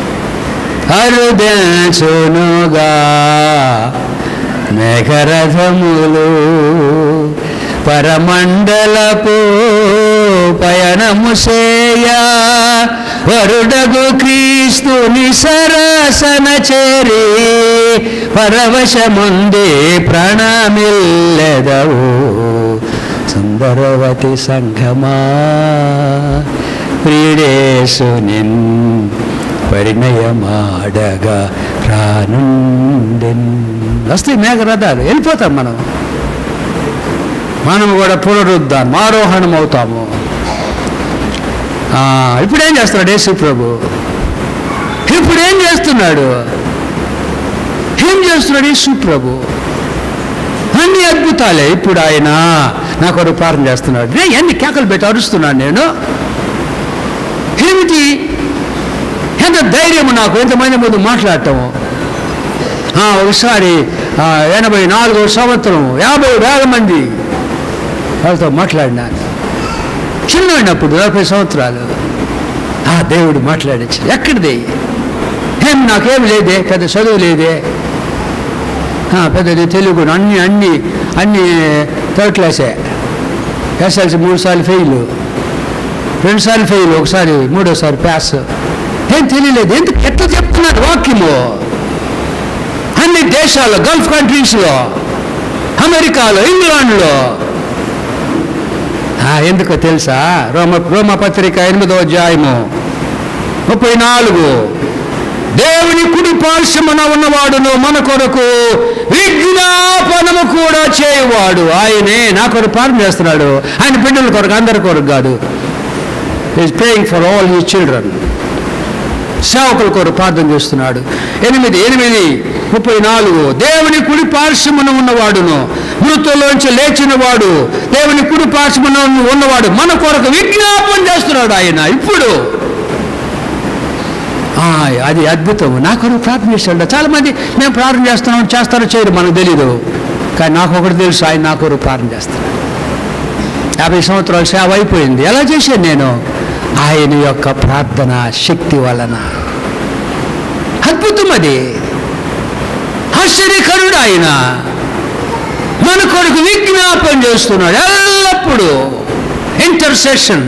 అరుదెల్చునుగా మేఘరథములు పరమండలపు పయనము సేయా వరుడగు క్రీస్తుని సరసన చేరి పరవశముంది ప్రణమిల్లెదవు సుందరవతి సంఘమా ప్రియుడేసు నిన్ పరిణయమాడగా రానుండెన్ వస్తే మేఘరథాలు వెళ్ళిపోతాం మనం మనం కూడా పునరుద్ధానం ఆరోహణం అవుతాము ఆ, ఇప్పుడు ఏం చేస్తున్నాడు యేసు ప్రభు ఇప్పుడు ఏం చేస్తున్నాడు ఏం చేస్తున్నాడు యేసు ప్రభు అన్ని అద్భుతాలే ఇప్పుడు ఆయన నా కొరకు ప్రార్థన చేస్తున్నాడు రే ఎన్ని కేకలు పెట్టి అరుస్తున్నాను నేను ఏమిటి ఎంత ధైర్యం నాకు ఎంతమంది ముందు మాట్లాడటము ఆ, ఒకసారి ఆ, ఎనభై నాలుగో సంవత్సరం యాభై వేల మంది వాళ్ళతో మాట్లాడినాను చిన్నప్పుడు నలభై సంవత్సరాలు ఆ దేవుడు మాట్లాడచ్చు ఎక్కడిది ఏం నాకేం లేదే పెద్ద చదువు లేదే ఆ, పెద్దది తెలుగు అన్ని అన్ని అన్ని థర్డ్ క్లాసే ఎస్ఎల్సి మూడు సార్లు ఫెయిల్ రెండు సార్లు ఫెయిల్ ఒకసారి మూడోసారి పాస్ ఏం తెలియలేదు ఎందుకు ఎట్లా చెప్తున్నారు వాక్యము అన్ని దేశాల్లో గల్ఫ్ కంట్రీస్లో అమెరికాలో ఇంగ్లాండ్లో ఆ, ఎందుకో తెలుసా రోమ రోమపత్రిక ఎనిమిదో అధ్యాయము ముప్పై నాలుగు దేవుని కుడి పార్శ్వమున ఉన్నవాడును మన కొరకు విజ్ఞాపనము కూడా చేయవాడు ఆయనే నా కొరకు ప్రార్థన చేస్తున్నాడు ఆయన బిడ్డల కొరకు అందరి కొరకు కాదు is praying for all he children సేవకుల కొరకు ప్రార్థన చేస్తున్నాడు ఎనిమిది ఎనిమిది ముప్పై నాలుగు దేవుని కుడి పార్శ్వమున ఉన్నవాడును మృతుల్లోంచి లేచిన వాడు దేవుని కుడి పార్శ్వమున ఉన్నవాడు మన కొరకు విజ్ఞాపన చేస్తున్నాడు ఆయన ఇప్పుడు ఆ, అది అద్భుతం నా కొరకు ప్రార్థన చేస్తాడు చాలా మంది మేము ప్రార్థన చేస్తున్నాం చేస్తారో చేయరు మనకు తెలీదు కానీ నాకు ఒకటి తెలుసు ఆయన నా కొరకు ప్రార్థన చేస్తాడు యాభై సంవత్సరాల సేవ అయిపోయింది ఎలా చేశాను నేను ఆయన యొక్క ప్రార్థన శక్తి వలన అద్భుతం అది ఆశ్చర్యకరుడు ఆయన మన కొరకు విజ్ఞాపన చేస్తున్నాడు ఎల్లప్పుడూ ఇంటర్సెషన్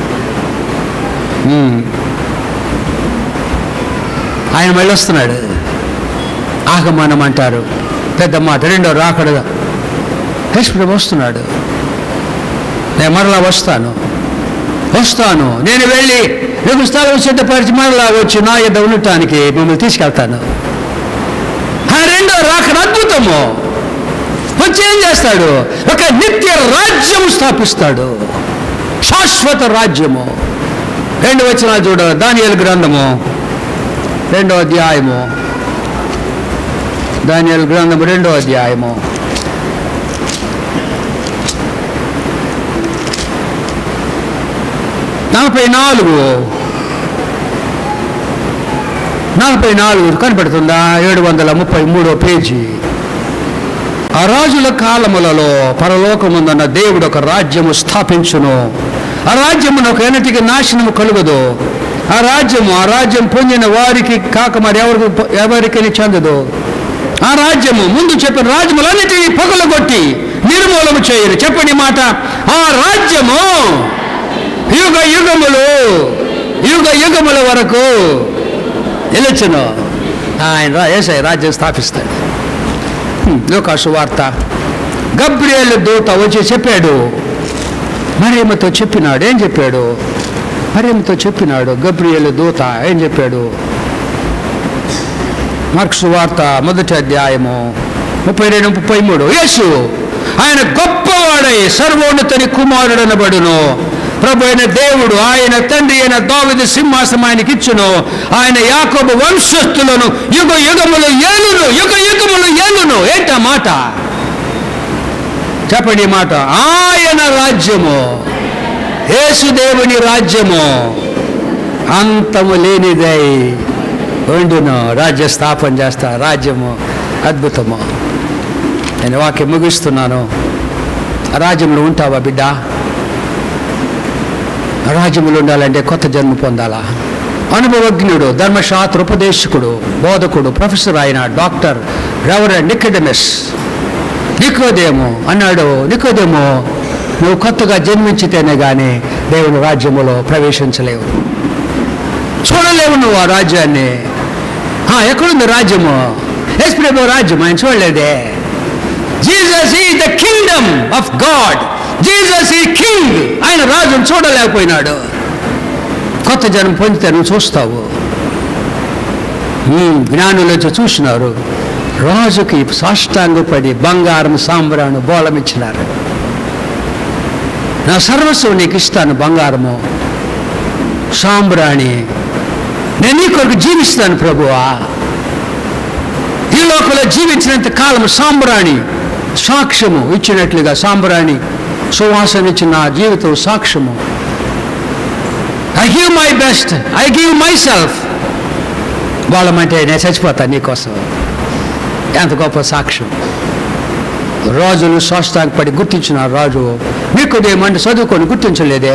ఆయన వెళ్ళొస్తున్నాడు ఆగమనం అంటారు పెద్ద మాట రెండో రాకడుగా యేసుప్రభు వస్తున్నాడు నేను మరలా వస్తాను వస్తాను నేను వెళ్ళి రేపు స్థలం సిద్ధపరిచి మరలా వచ్చి నా యొద్ద ఉండటానికి మిమ్మల్ని తీసుకెళ్తాను ఆ రెండో రాకడ అద్భుతము వచ్చి ఏం చేస్తాడు ఒక నిత్య రాజ్యం స్థాపిస్తాడు శాశ్వత రాజ్యము రెండు వచ్చిన చూడ దానియలు గ్రంథము రెండో అధ్యాయము దానియలు గ్రంథము రెండో అధ్యాయము నలభై నాలుగు నలభై నాలుగు కనపడుతుందా ఏడు వందల ముప్పై మూడో పేజీ ఆ రాజుల కాలములలో పరలోకముందన్న దేవుడు ఒక రాజ్యము స్థాపించును ఆ రాజ్యమును ఒక ఎనటికి నాశనము కలుగదు ఆ రాజ్యము ఆ రాజ్యం పొందిన వారికి కాక మరి ఎవరికి ఎవరికి చెందదు ఆ రాజ్యము ముందు చెప్పిన రాజ్యములన్నిటినీ పగలగొట్టి నిర్మూలము చేయరు చెప్పండి ఈ మాట ఆ రాజ్యము యుగ యుగములు యుగ యుగముల వరకు నిలుచును ఆయన రా ఏసై రాజ్యం స్థాపిస్తాడు లోకాసు వార్త గబ్రియేలు దూత వచ్చి చెప్పాడు మరియమ్మతో చెప్పినాడు ఏం చెప్పాడు మరియమ్మతో చెప్పినాడు గబ్రియేలు దూత ఏం చెప్పాడు మార్క్స్ వార్త మొదటి అధ్యాయము ముప్పై రెండు ముప్పై మూడు యేసు ఆయన గొప్పవాడై సర్వోన్నతని కుమారుడనబడును ప్రభు అయిన దేవుడు ఆయన తండ్రి అయిన దావిది సింహాసనం ఆయనకి ఇచ్చును ఆయన యాకోబు వంశస్థులను యుగ యుగములు ఏలును యుగ యుగములు ఏలును ఏంటా మాట చెప్పండి ఈ మాట ఆయన రాజ్యము యేసుదేవుని రాజ్యము అంతము లేనిదై వండును రాజ్య స్థాపన చేస్తా రాజ్యము అద్భుతము నేను వాక్యం ముగిస్తున్నాను ఆ రాజ్యంలో ఉంటావా బిడ్డ ఆ రాజ్యంలో ఉండాలంటే కొత్త జన్మ పొందాలా అనుభవజ్ఞుడు ధర్మశాస్త్ర ఉపదేశకుడు బోధకుడు ప్రొఫెసర్ అయిన డాక్టర్ రెవరెండ్ నికడమిస్ నికోదేమో అన్నాడు నికోదేమో నువ్వు కొత్తగా జన్మించితేనే కానీ దేవుని రాజ్యములో ప్రవేశించలేవు చూడలేవు నువ్వు ఆ రాజ్యాన్ని ఆ, ఎక్కడుంది రాజ్యము ఎస్ ప్రభు రాజ్యం ఆయన చూడలేదే జీసస్ ఈ the kingdom of God Jesus ఈ కింగ్ ఆయన రాజును చూడలేకపోయినాడు కొత్త జనం పొందితే నువ్వు చూస్తావు ఉమ్, జ్ఞానులు వచ్చి చూసినారు రాజుకి సాష్టాంగపడి బంగారం సాంబ్రాను బోళం ఇచ్చినారు నా సర్వస్వం నీకు ఇస్తాను బంగారము సాంబ్రాణి నేను నీ కొరకు జీవిస్తాను ప్రభువా ఈ లోకంలో జీవించినంత కాలం సాంబ్రాణి సాక్ష్యము ఇచ్చినట్లుగా సాంబ్రాణి సువాసన ఇచ్చిన నా జీవితం సాక్ష్యము I give my best I give my self వాళ్ళమంటే నేను చచ్చిపోతాను నీకోసం ఎంత గొప్ప సాక్ష్యం రాజులు స్వస్థాపడి గుర్తించిన రాజు మీకు ఏమంటే చదువుకొని గుర్తించలేదే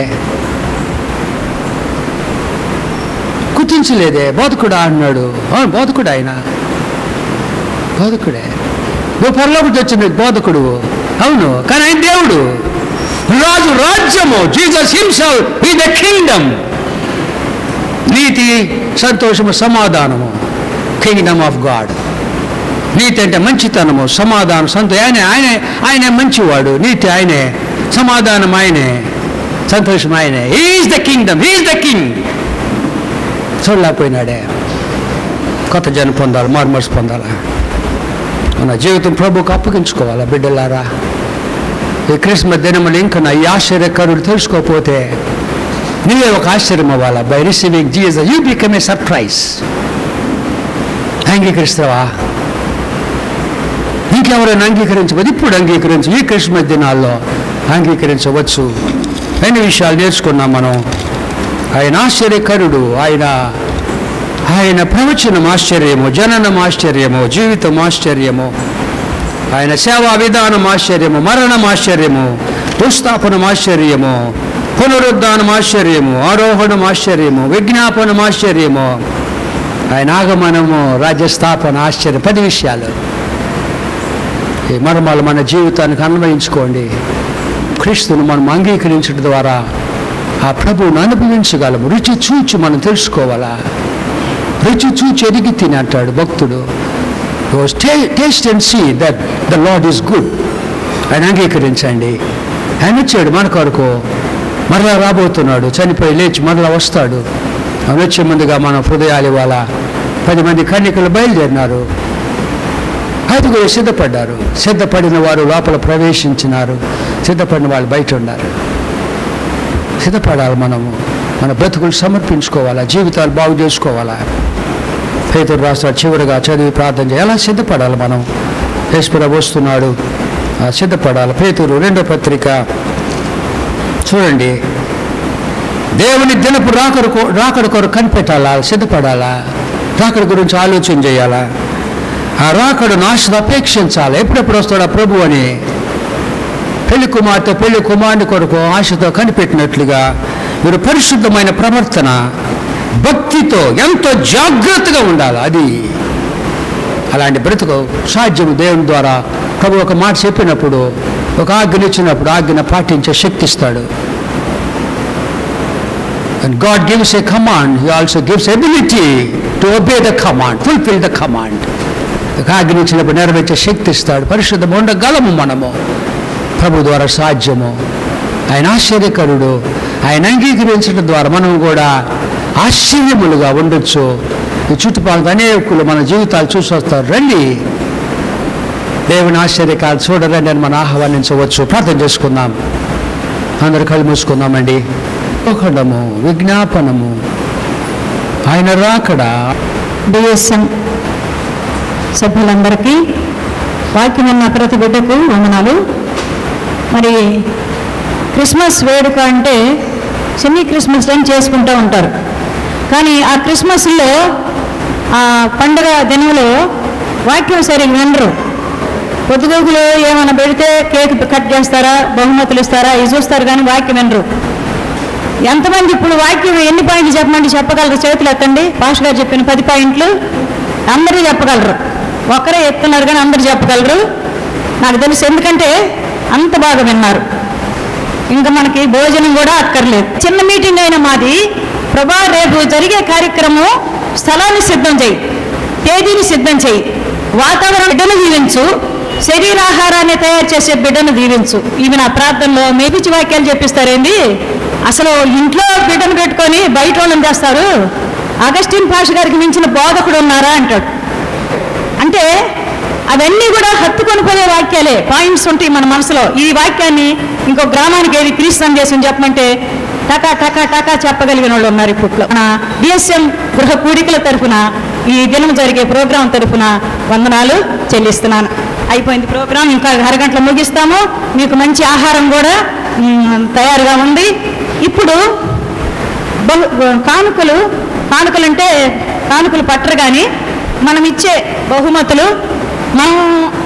గుర్తించలేదే బోధకుడా అన్నాడు అవును బోధకుడు ఆయన బోధకుడే నువ్వు పరలోకి వచ్చిన బోధకుడు అవును కానీ ఆయన దేవుడు రాజు రాజ్యము Jesus himself is the kingdom నీతి సంతోషము సమాధానము కింగ్డమ్ ఆఫ్ గాడ్ నీతి అంటే మంచితనము సమాధానం సంతో ఆయన ఆయనే ఆయనే మంచివాడు నీతి ఆయనే సమాధానం ఆయనే సంతోషం ఆయనే is the kingdom is the king చూడలేకపోయినాడే కొత్త జనం పొందాలి మార్మర్స్ పొందాలా మన జీవితం ప్రభుకు అప్పగించుకోవాలా బిడ్డలారా ఈ క్రిస్మస్ దినములు ఇంకా నా ఈ ఆశ్చర్యకరుడు తెలుసుకోకపోతే నీవే ఒక ఆశ్చర్యం అవ్వాలా by receiving Jesus you become a surprise అంగీకరిస్తావా నీ ఇంకెవరైనా అంగీకరించవచ్చు ఇప్పుడు అంగీకరించు ఈ క్రిస్మస్ దినాల్లో అంగీకరించవచ్చు అన్ని విషయాలు నేర్చుకున్నాం మనం ఆయన ఆశ్చర్యకరుడు ఆయన ఆయన ప్రవచనం ఆశ్చర్యము జననం ఆశ్చర్యము జీవితం ఆశ్చర్యము ఆయన సేవా విధానం ఆశ్చర్యము మరణం ఆశ్చర్యము దుస్థాపనం ఆశ్చర్యము పునరుద్ధానం ఆశ్చర్యము ఆరోహణం ఆశ్చర్యము విజ్ఞాపనం ఆశ్చర్యము ఆయన ఆగమనము రాజ్యస్థాపన ఆశ్చర్యం పది విషయాలు ఈ మర్మాలు మన జీవితానికి అన్వయించుకోండి క్రీస్తును మనం అంగీకరించడం ద్వారా ఆ ప్రభువును అనుభవించగలము రుచి చూచి మనం తెలుసుకోవాలా రుచి చూచి ఎదిగి తిని అంటాడు భక్తుడు taste and see that the Lord is good ఆయన అంగీకరించండి ఆయన వచ్చాడు మన కొరకు మరలా రాబోతున్నాడు చనిపోయి లేచి మరలా వస్తాడు ఆయన వచ్చే ముందుగా మన హృదయాలు ఇవాళ పది మంది కన్నికలు బయలుదేరినారు ఐదుగురు సిద్ధపడ్డారు సిద్ధపడిన వారు లోపల ప్రవేశించినారు సిద్ధపడిన వాళ్ళు బయట ఉన్నారు సిద్ధపడాలి మనము మన బ్రతుకులు సమర్పించుకోవాలా జీవితాలు బాగు చేసుకోవాలా పేతురు రాష్ట్రాలు చివరిగా చదివి ప్రార్థన చేయాలి ఎలా సిద్ధపడాలి మనం ఈశ్వర వస్తున్నాడు ఆ సిద్ధపడాలి పేతురు రెండో పత్రిక చూడండి దేవుని దినపు రాకడు కో- రాకడ కొరకు కనిపెట్టాలా సిద్ధపడాలా రాకడ గురించి ఆలోచన చేయాలా ఆ రాకడు నాశను అపేక్షించాలి ఎప్పుడెప్పుడు వస్తాడా ప్రభు అని పెళ్లి కుమార్తె పెళ్లి కుమారుని కొరకు ఆశతో కనిపెట్టినట్లుగా మీరు పరిశుద్ధమైన ప్రవర్తన భక్తితో ఎంతో జాగ్రత్తగా ఉండాలి అది అలాంటి బ్రతుకు సాధ్యము దేవుని ద్వారా ప్రభు ఒక మాట చెప్పినప్పుడు ఒక ఆజ్ఞ ఇచ్చినప్పుడు ఆజ్ఞ పాటించే శక్తి ఇస్తాడు And God gives a command, He also gives ability to obey the command, fulfill the command. ఒక ఆజ్ఞ ఇచ్చినప్పుడు నెరవేర్చే శక్తి ఇస్తాడు పరిశుద్ధం ఉండగలము మనము ప్రభు ద్వారా సాధ్యము ఆయన ఆశ్చర్యకరుడు ఆయన అంగీకరించడం ద్వారా మనం కూడా ఆశ్చర్యములుగా ఉండొచ్చు ఈ చుట్టుపక్కల అనేకులు మన జీవితాలు చూసి వస్తారు రండి దేవుని ఆశ్చర్యకాలు చూడరండి అని మనం ఆహ్వానించవచ్చు ప్రార్థన చేసుకుందాం అందరు కళ్ళు మూసుకుందామండి ఒకడము విజ్ఞాపనము ఆయన రాకడా డిఎస్ఎం సభ్యులందరికీ వాక్యం ఉన్న ప్రతి బిడ్డకు వందనాలు మరి క్రిస్మస్ వేడుక అంటే చిన్ని క్రిస్మస్ అని చేసుకుంటూ ఉంటారు కానీ ఆ క్రిస్మస్లో ఆ పండుగ దినంలో వాక్యం సరిగ్గా వినరు పొద్దుగూకులు ఏమైనా పెడితే కేక్ కట్ చేస్తారా బహుమతులు ఇస్తారా ఇవి చూస్తారు కానీ వాక్యం వినరు ఎంతమంది ఇప్పుడు వాక్యం ఎన్ని పాయింట్లు చెప్పమంటే చెప్పగలరు చేతులు ఎత్తండి పాష్ గారు చెప్పిన పది పాయింట్లు అందరూ చెప్పగలరు ఒక్కరే ఎత్తున్నారు కానీ అందరూ చెప్పగలరు నాకు తెలుసు ఎందుకంటే అంత బాగా విన్నారు ఇంకా మనకి భోజనం కూడా అక్కర్లేదు చిన్న మీటింగ్ అయిన మాది ప్రభా రేపు జరిగే కార్యక్రమం స్థలాన్ని సిద్ధం చేయి తేదీని సిద్ధం చేయి వాతావరణ బిడ్డను దీవించు శరీరాహారాన్ని తయారు చేసే బిడ్డను దీవించు ఇవి నా ప్రార్థనలో మేపిచ్చి వాక్యాలు చెప్పిస్తారేంది అసలు ఇంట్లో బిడ్డను పెట్టుకొని బయట వాళ్ళని చేస్తారు అగస్టిన్ పాష గారికి మించిన బోధకుడు ఉన్నారా అంటాడు అంటే అవన్నీ కూడా హత్తుకొని పోయే వాక్యాలే పాయింట్స్ ఉంటాయి మన మనసులో ఈ వాక్యాన్ని ఇంకో గ్రామానికి ఏది క్రీస్తు సందేశం చెప్పమంటే టకా టకా టకా చెప్పగలిగిన వాళ్ళు ఉన్నారు ఇప్పట్లో మన డిఎస్ఎం గృహ కూడికల తరఫున ఈ దినం జరిగే ప్రోగ్రాం తరఫున వందనాలు చెల్లిస్తున్నాను అయిపోయింది ప్రోగ్రాం ఇంకా అరగంటలో ముగిస్తాము మీకు మంచి ఆహారం కూడా మ్, తయారుగా ఉంది ఇప్పుడు బహు కానుకలు కానుకలు అంటే కానుకలు పట్టరు కానీ మనం ఇచ్చే బహుమతులు మనం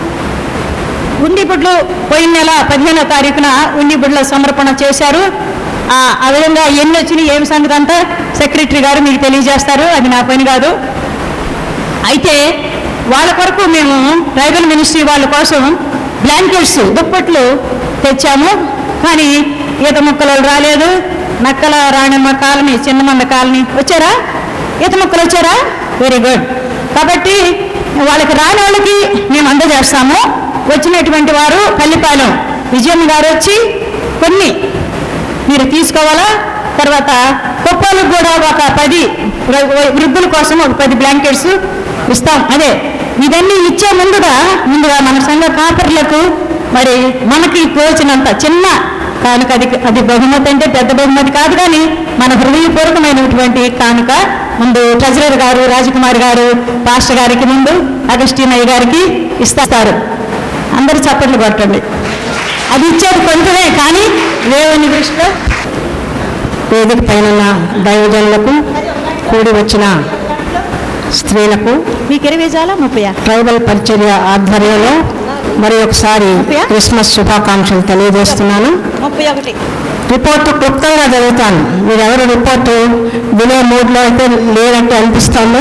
ఉండిబుడ్లు పోయిన నెల పదిహేనో తారీఖున ఉండిబుడ్ల సమర్పణ చేశారు ఆ ఆ విధంగా ఎన్ని వచ్చినాయి ఏమి సంగతి అంతా సెక్రటరీ గారు మీకు తెలియజేస్తారు అది నా పని కాదు అయితే వాళ్ళ కొరకు మేము ట్రైబల్ మినిస్ట్రీ వాళ్ళ కోసం బ్లాంకెట్స్ దుప్పట్లు తెచ్చాము కానీ ఈత ముక్కలు రాలేదు నక్కల రాణమ్మ కాలనీ చిన్నమంద కాలనీ వచ్చారా ఈత ముక్కలు వచ్చారా వెరీ గుడ్ కాబట్టి వాళ్ళకి రాని వాళ్ళకి మేము అందజేస్తాము వచ్చినటువంటి వారు పల్లిపాలెం విజయమ్మ గారు వచ్చి కొన్ని మీరు తీసుకోవాలా తర్వాత కుప్పలకు కూడా ఒక పది వృ- వృద్ధుల కోసం ఒక పది బ్లాంకెట్స్ ఇస్తాం అదే ఇవన్నీ ఇచ్చే ముందుగా ముందుగా మన సంఘ కాపర్లకు మరి మనకి తోచినంత చిన్న కానుక అది అది బహుమతి అంటే పెద్ద బహుమతి కాదు కానీ మన హృదయపూర్వకమైనటువంటి కానుక ముందు ట్రెజరర్ గారు రాజకుమారి గారు పాస్టర్ గారికి ముందు అగస్టిన్ అయ్య గారికి ఇస్తారు అందరు చప్పట్లు కొట్టండి అది ఇచ్చేది కొంచెమే కానీ దేవుని దృష్టిలో వేదిక పైన ఉన్న దైవజనులకు కూడి వచ్చిన స్త్రీలకు మీకు ఇరవై చాలా ముప్పై ట్రైబల్ పరిచర్య ఆధ్వర్యంలో మరి ఒకసారి క్రిస్మస్ శుభాకాంక్షలు తెలియజేస్తున్నాను ముప్పై ఒకటి రిపోర్టు క్లుప్తంగా చదువుతాను మీరెవరు రిపోర్టు వినే మూడ్లో అయితే లేనట్టు అనిపిస్తోంది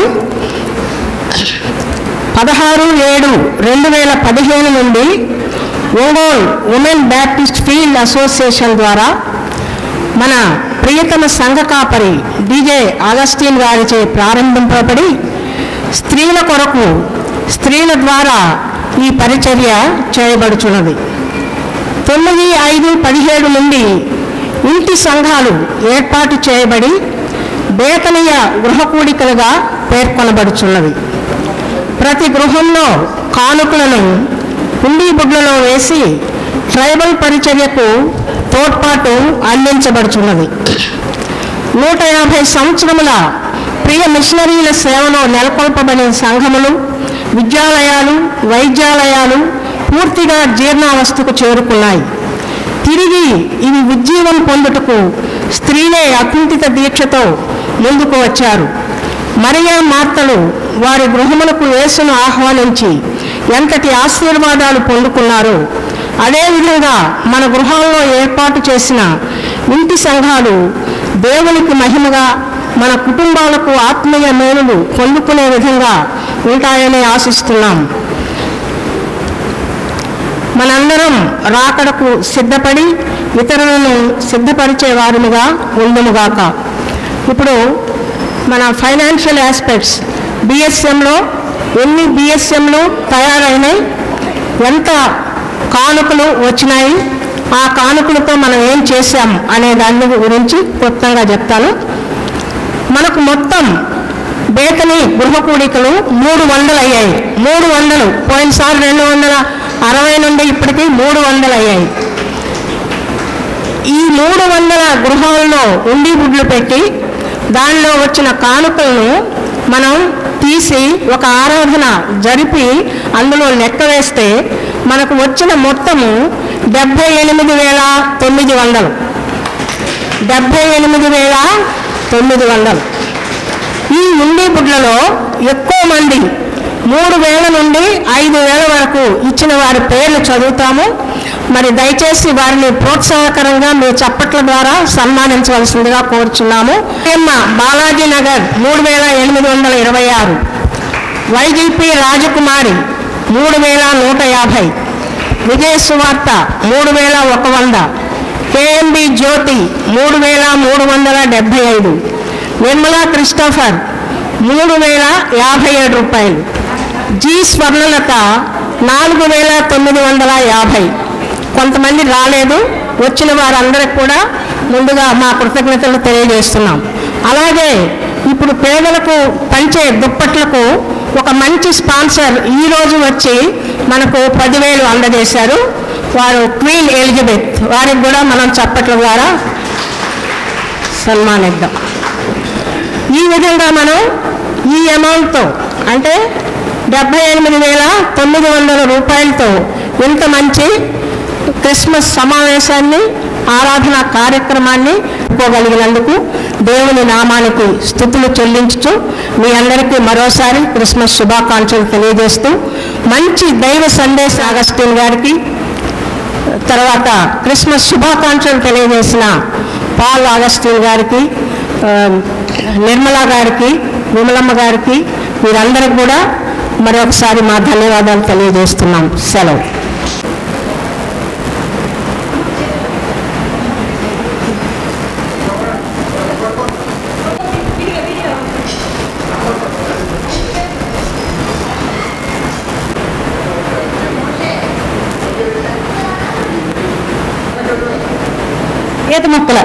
పదహారు ఏడు రెండు వేల పదిహేను నుండి Ongole women Baptist field association ద్వారా మన ప్రియతమ సంఘ కాపరి డిజే ఆగస్టిన్ గారిచే ప్రారంభింపబడి స్త్రీల కొరకు స్త్రీల ద్వారా ఈ పరిచర్య చేయబడుచున్నది తొమ్మిది ఐదు పదిహేడు నుండి ఇంటి సంఘాలు ఏర్పాటు చేయబడి బేతనీయ గృహకూడికలుగా పేర్కొనబడుచున్నవి ప్రతి గృహంలో కానుకలను కుండీ బుడ్లలో వేసి ట్రైబల్ పరిచర్యకు తోడ్పాటు అందించబడుచున్నది నూట యాభై సంవత్సరముల ప్రియ మిషనరీల సేవలో నెలకొల్పబడిన సంఘములు విద్యాలయాలు వైద్యాలయాలు పూర్తిగా జీర్ణావస్థకు చేరుకున్నాయి తిరిగి ఇవి ఉజ్జీవం పొందుటకు స్త్రీలే అకుంఠిత దీక్షతో ముందుకు వచ్చారు మరియా మార్తలు వారి గృహములకు యేసును ఆహ్వానించి ఎంతటి ఆశీర్వాదాలు పొందుకున్నారో అదేవిధంగా మన గృహాల్లో ఏర్పాటు చేసిన ఇంటి సంఘాలు దేవునికి మహిమగా మన కుటుంబాలకు ఆత్మీయ మేలులు పొందుకునే విధంగా ఉంటాయని ఆశిస్తున్నాం మనందరం రాకడకు సిద్ధపడి ఇతరులను సిద్ధపరిచే వారినిగా ఉండుముగాక ఇప్పుడు మన ఫైనాన్షియల్ ఆస్పెక్ట్స్ బిఎస్ఎంలో ఎన్ని బిఎస్ఎంలు తయారైనాయి ఎంత కానుకలు వచ్చినాయి ఆ కానుకలతో మనం ఏం చేశాం అనే దాని గురించి క్లుప్తంగా చెప్తాను మనకు మొత్తం బేకని గృహ కూడికలు మూడు వందలు అయ్యాయి మూడు వందలు పోయినసారి రెండు వందల అరవై నుండి ఇప్పటికీ మూడు వందలు అయ్యాయి ఈ మూడు వందల గృహాల్లో ఉండి గుడ్లు పెట్టి దానిలో వచ్చిన కానుకలను మనం తీసి ఒక ఆరాధన జరిపి అందులో లెక్క వేస్తే మనకు వచ్చిన మొత్తము డెబ్భై ఎనిమిది వేల తొమ్మిది వందలు డెబ్భై ఎనిమిది వేల తొమ్మిది వందలు ఈ ఉండి బుడ్లలో ఎక్కువ మంది మూడు వేల నుండి ఐదు వేల వరకు ఇచ్చిన వారి పేర్లు చదువుతాము మరి దయచేసి వారిని ప్రోత్సాహకరంగా మీ చప్పట్ల ద్వారా సన్మానించవలసిందిగా కోరుచున్నాము ఎమ్మ బాలాజీ నగర్ మూడు వేల ఎనిమిది వందల ఇరవై ఆరు వైజీపీ రాజకుమారి మూడు వేల నూట యాభై విజయ సువార్త మూడు వేల ఒక వంద కేఎంబి జ్యోతి మూడు వేల మూడు వందల డెబ్భై ఐదు నిర్మలా క్రిస్టోఫర్ మూడు వేల యాభై ఏడు రూపాయలు జి స్వర్ణలత నాలుగు వేల తొమ్మిది వందల యాభై కొంతమంది రాలేదు వచ్చిన వారందరికి కూడా ముందుగా మా కృతజ్ఞతలు తెలియజేస్తున్నాం అలాగే ఇప్పుడు పేదలకు పంచే దుప్పట్లకు ఒక మంచి స్పాన్సర్ ఈరోజు వచ్చి మనకు పదివేలు అందజేశారు వారు క్వీన్ ఎలిజబెత్ వారికి కూడా మనం చప్పట్ల ద్వారా సన్మానిద్దాం ఈ విధంగా మనం ఈ అమౌంట్తో అంటే డెబ్బై ఎనిమిది వేల తొమ్మిది వందల రూపాయలతో ఇంత మంచి క్రిస్మస్ సమావేశాన్ని ఆరాధన కార్యక్రమాన్ని ఒప్పుకోగలిగినందుకు దేవుని నామానికి స్థుతులు చెల్లించుతూ మీ అందరికీ మరోసారి క్రిస్మస్ శుభాకాంక్షలు తెలియజేస్తూ మంచి దైవ సందేశ్ అగస్టిన్ గారికి తర్వాత క్రిస్మస్ శుభాకాంక్షలు తెలియజేసిన పాల్ అగస్టిన్ గారికి ఆ, నిర్మలా గారికి విమలమ్మ గారికి వీరందరికీ కూడా మరొకసారి మా ధన్యవాదాలు తెలియజేస్తున్నాం సెలవు ఈత మొక్కల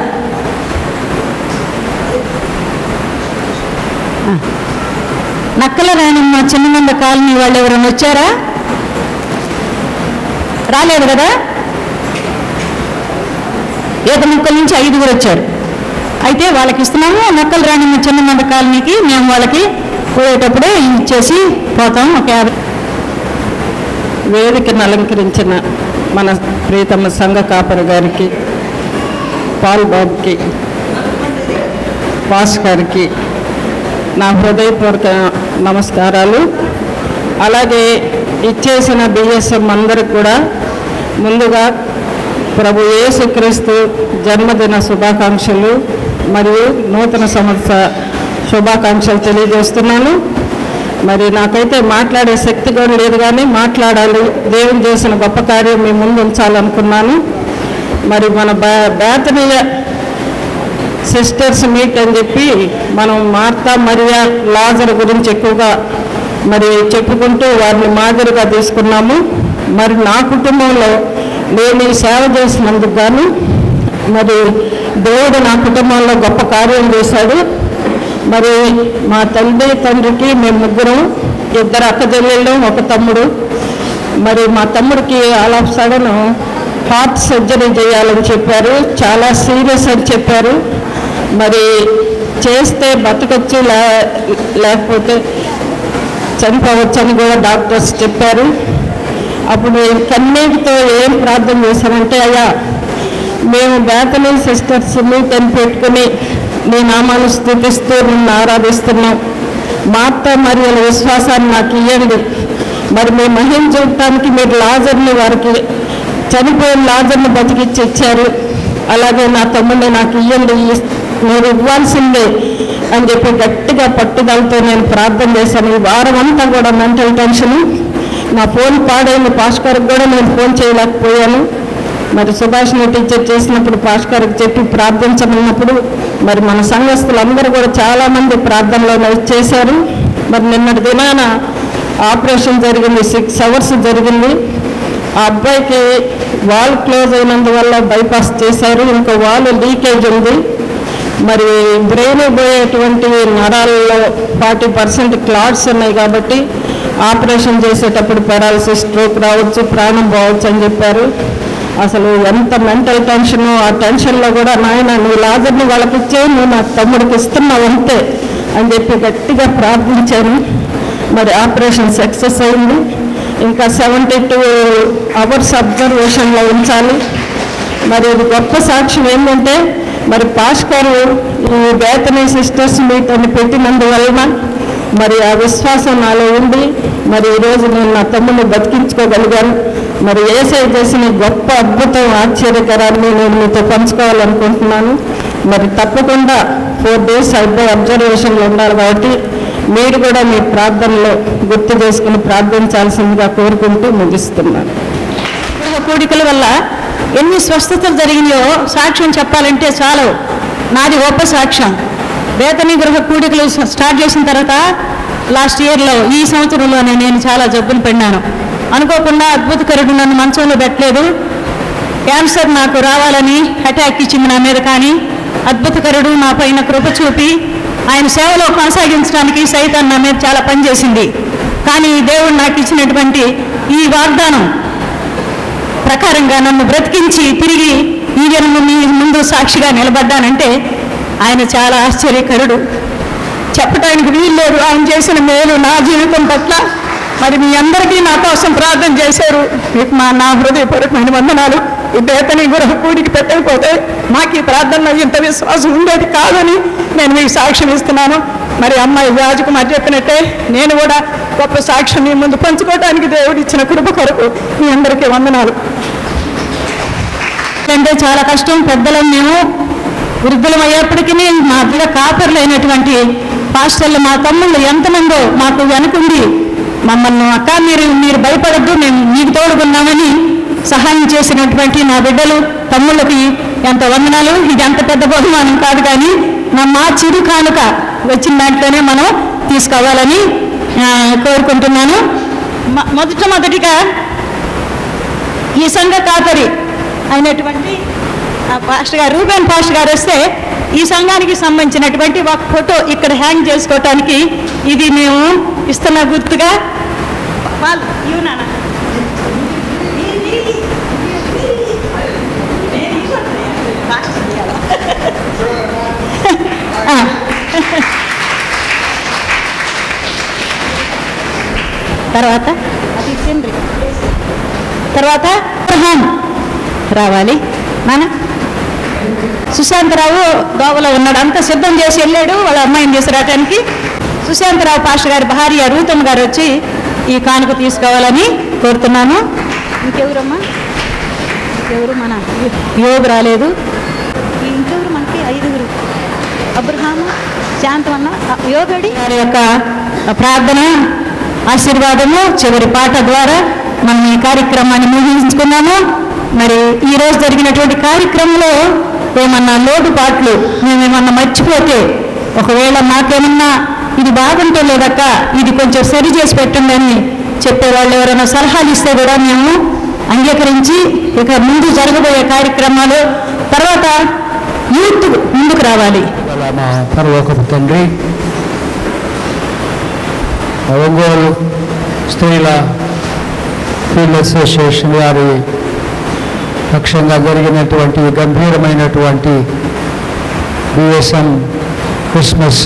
నక్కల రాణమ్మ చిన్నమంద కాలనీ వాళ్ళు ఎవరైనా వచ్చారా రాలేదు కదా ఈత ముక్కల నుంచి ఐదుగురు వచ్చారు అయితే వాళ్ళకి ఇస్తున్నాము నక్కల రాణమ్మ చిన్నమంద కాలనీకి మేము వాళ్ళకి పోయేటప్పుడే ఇచ్చేసి పోతాం ఒక యాభై వేదికను అలంకరించిన మన ప్రీతమ సంఘ కాపరి గారికి పాల్ బాబుకి పాస్ గారికి నా హృదయపూర్వక నమస్కారాలు అలాగే ఇచ్చేసిన బిఎస్ఎం అందరికి కూడా ముందుగా ప్రభు యేసుక్రీస్తు జన్మదిన శుభాకాంక్షలు మరియు నూతన సంవత్సర శుభాకాంక్షలు తెలియజేస్తున్నాను మరి నాకైతే మాట్లాడే శక్తి కూడా లేదు కానీ మాట్లాడాలి దేవుడు చేసిన గొప్ప కార్యం మీ ముందు ఉంచాలనుకున్నాను మరి మన బా బేతనీయ సిస్టర్స్ మీట్ అని చెప్పి మనం మార్తా మరియా లాజర్ గురించి ఎక్కువగా మరి చెప్పుకుంటూ వారిని మాదిరిగా తీసుకున్నాము మరి నా కుటుంబంలో నేను ఈ సేవ చేసినందుకు గాను మరి దేవుడు నా కుటుంబంలో గొప్ప కార్యం చేశాడు మరి మా తల్లి తండ్రికి మేము ముగ్గురం ఇద్దరు అక్క చెల్లెళ్ళు ఒక తమ్ముడు మరి మా తమ్ముడికి all of sudden heart surgery చేయాలని చెప్పారు చాలా సీరియస్ అని చెప్పారు మరి చేస్తే బతకచ్చు లే లేకపోతే చనిపోవచ్చు అని కూడా డాక్టర్స్ చెప్పారు అప్పుడు నేను కన్నీటితో ఏం ప్రార్థన చేశానంటే అయ్యా మేము బేతనీ సిస్టర్స్ మీట్ అని పెట్టుకుని నీ నామాన్ని స్థుతిస్తూ నిన్ను ఆరాధిస్తున్నాం మా అత్త మరియు విశ్వాసాన్ని నాకు ఇవ్వండి మరి మీ మహిమ చూడటానికి మీరు లాజర్ని వారికి చనిపోయిన లాజర్ని బతికిచ్చి ఇచ్చారు అలాగే నా తమ్ముడిని నాకు ఇవ్వండి ఈ- మీరు ఇవ్వాల్సిందే అని చెప్పి గట్టిగా పట్టుదలతో నేను ప్రార్థన చేశాను ఈ వారం అంతా కూడా మెంటల్ టెన్షన్ నా ఫోన్ పాడైన పాస్కర్కి కూడా నేను ఫోన్ చేయలేకపోయాను మరి సుభాష్ని టీచర్ చేసినప్పుడు పాస్కర్కి చెప్పి ప్రార్థించమన్నప్పుడు మరి మన సంఘస్థులందరూ కూడా చాలామంది ప్రార్థనలో చేశారు మరి నిన్నటి దినాన ఆపరేషన్ జరిగింది సిక్స్ అవర్స్ జరిగింది ఆ అబ్బాయికి వాల్ క్లోజ్ అయినందువల్ల బైపాస్ చేశారు ఇంకా వాల్ లీకేజ్ ఉంది మరి బ్రెయిన్ పోయేటువంటి నరాల్లో ఫార్టీ పర్సెంట్ క్లాట్స్ ఉన్నాయి కాబట్టి ఆపరేషన్ చేసేటప్పుడు పెరాలసిస్ స్ట్రోక్ రావచ్చు ప్రాణం పోవచ్చు అని చెప్పారు అసలు ఎంత మెంటల్ టెన్షన్ ఆ టెన్షన్లో కూడా నాయన నువ్వు లాజర్ని వాళ్ళకి ఇచ్చే నువ్వు నా తమ్ముడికి ఇస్తున్నావు అంతే అని చెప్పి గట్టిగా ప్రార్థించాను మరి ఆపరేషన్ సక్సెస్ అయింది ఇంకా సెవెంటీ టూ అవర్స్ అబ్జర్వేషన్లో ఉంచాలి మరి ఇది గొప్ప సాక్ష్యం ఏంటంటే మరి పాస్కర్ ఈ వేతని సిస్టర్స్ మీట్ అని పెట్టినందువలన మరి ఆ విశ్వాసం నాలో ఉంది మరి ఈరోజు నేను నా తమ్ముడిని బతికించుకోగలిగాను మరి ఏసై చేసిన గొప్ప అద్భుతం ఆశ్చర్యకరాన్ని నేను మీతో పంచుకోవాలనుకుంటున్నాను మరి తప్పకుండా ఫోర్ డేస్ అబ్బాయి అబ్జర్వేషన్లో ఉండాలి కాబట్టి మీరు కూడా మీ ప్రార్థనలో గుర్తు చేసుకుని ప్రార్థించాల్సిందిగా కోరుకుంటూ ముగిస్తున్నాను గృహ కూడికల వల్ల ఎన్ని స్వస్థతలు జరిగినాయో సాక్ష్యం చెప్పాలంటే చాలు నాది గొప్ప సాక్ష్యం వేతని గృహ కూడికలు స్టార్ట్ చేసిన తర్వాత లాస్ట్ ఇయర్లో ఈ సంవత్సరంలోనే నేను చాలా జబ్బులు పడినాను అనుకోకుండా అద్భుతకరుడు నన్ను మంచంలో పెట్టలేదు క్యాన్సర్ నాకు రావాలని అటాక్ ఇచ్చింది నా మీద కానీ అద్భుతకరుడు నా పైన కృప చూపి ఆయన సేవలో కొనసాగించడానికి సైతం నా మీద చాలా పనిచేసింది కానీ దేవుడు నాకు ఇచ్చినటువంటి ఈ వాగ్దానం ప్రకారంగా నన్ను బ్రతికించి తిరిగి ఈ జన్మ మీ ముందు సాక్షిగా నిలబడ్డానంటే ఆయన చాలా ఆశ్చర్యకరుడు చెప్పడానికి వీలు లేదు ఆయన చేసిన మేలు నా జీవితం పట్ల మరి మీ అందరికీ నా కోసం ప్రార్థన చేశారు మీకు మా నా హృదయపూర్వకమైన వందనాలు ఈ దేతని గృహ కూడికి పెట్టకపోతే మాకు ఈ ప్రార్థనలో ఇంత విశ్వాసం ఉండేది కాదని నేను మీకు సాక్ష్యం ఇస్తున్నాను మరి అమ్మాయి రాజకుమార్ చెప్పినట్టే నేను కూడా గొప్ప సాక్ష్యం మీ ముందు పంచుకోవడానికి దేవుడు ఇచ్చిన కృప కొరకు మీ అందరికీ వందనాలు అంటే చాలా కష్టం పెద్దలం మేము వృద్ధులం అయ్యేప్పటికీ మా బిడ్డ కాపర్లు అయినటువంటి పాస్టర్లు మా తమ్ముళ్ళు ఎంతమందో మాకు వెనుకుండి మమ్మల్ని అక్క మీరు మీరు భయపడద్దు మేము మీకు తోడుకున్నామని సహాయం చేసినటువంటి నా బిడ్డలు తమ్ముళ్ళకి ఎంత వందనాలు ఇది అంత పెద్ద బహుమానం కాదు కానీ నా మా చిరు కానుక వచ్చిన దాంట్లోనే మనం తీసుకోవాలని ఆ, కోరుకుంటున్నాను మొ- మొదట మొదటిగా ఈ సంఘ కాపరి అయినటువంటి ఆ పాస్టర్ గారు రూబెన్ పాస్టర్ గారు వస్తే ఈ సంఘానికి సంబంధించినటువంటి ఒక ఫోటో ఇక్కడ హ్యాంగ్ చేసుకోవటానికి ఇది మేము ఇస్తున్న గుర్తుగా వాళ్ళు ఇవ్వు నాన్న. ఆ. తర్వాత అది తండ్రి తర్వాత అబ్రహాం రావాలి నాన్న సుశాంతరావు దోవలో ఉన్నాడు అంతా సిద్ధం చేసి వెళ్ళాడు వాళ్ళ అమ్మాయిని తీసుకురావటానికి సుశాంతరావు పాస్టర్ గారి భార్య రూతమ్మ గారు వచ్చి ఈ కానుక తీసుకోవాలని కోరుతున్నాను ఇంకెవరమ్మా ఇంకెవరు మన యోగు రాలేదు ఇంకెవరు మనకి ఐదుగురు అబ్రహాము శాంతమన్న యోగడి వారి యొక్క ప్రార్థన ఆశీర్వాదము చివరి పాట ద్వారా మనం ఈ కార్యక్రమాన్ని ముగించుకున్నాము మరి ఈ రోజు జరిగినటువంటి కార్యక్రమంలో ఏమన్నా లోటుపాట్లు మేమేమన్నా మర్చిపోతే ఒకవేళ మాకేమన్నా ఇది బాగుంటే లేదక్క ఇది కొంచెం సరి చేసి పెట్టండి అని చెప్పేవాళ్ళు ఎవరైనా సలహాలు ఇస్తే కూడా మేము అంగీకరించి ఇక ముందు జరగబోయే కార్యక్రమాలు తర్వాత యూత్ ముందుకు రావాలి అలా మా పరలోకపు తండ్రి మా ఒంగోలు స్త్రీల ఫీల్డ్ అసోసియేషన్ వారి పక్షంగా జరిగినటువంటి గంభీరమైనటువంటి బిఎస్ఎం క్రిస్మస్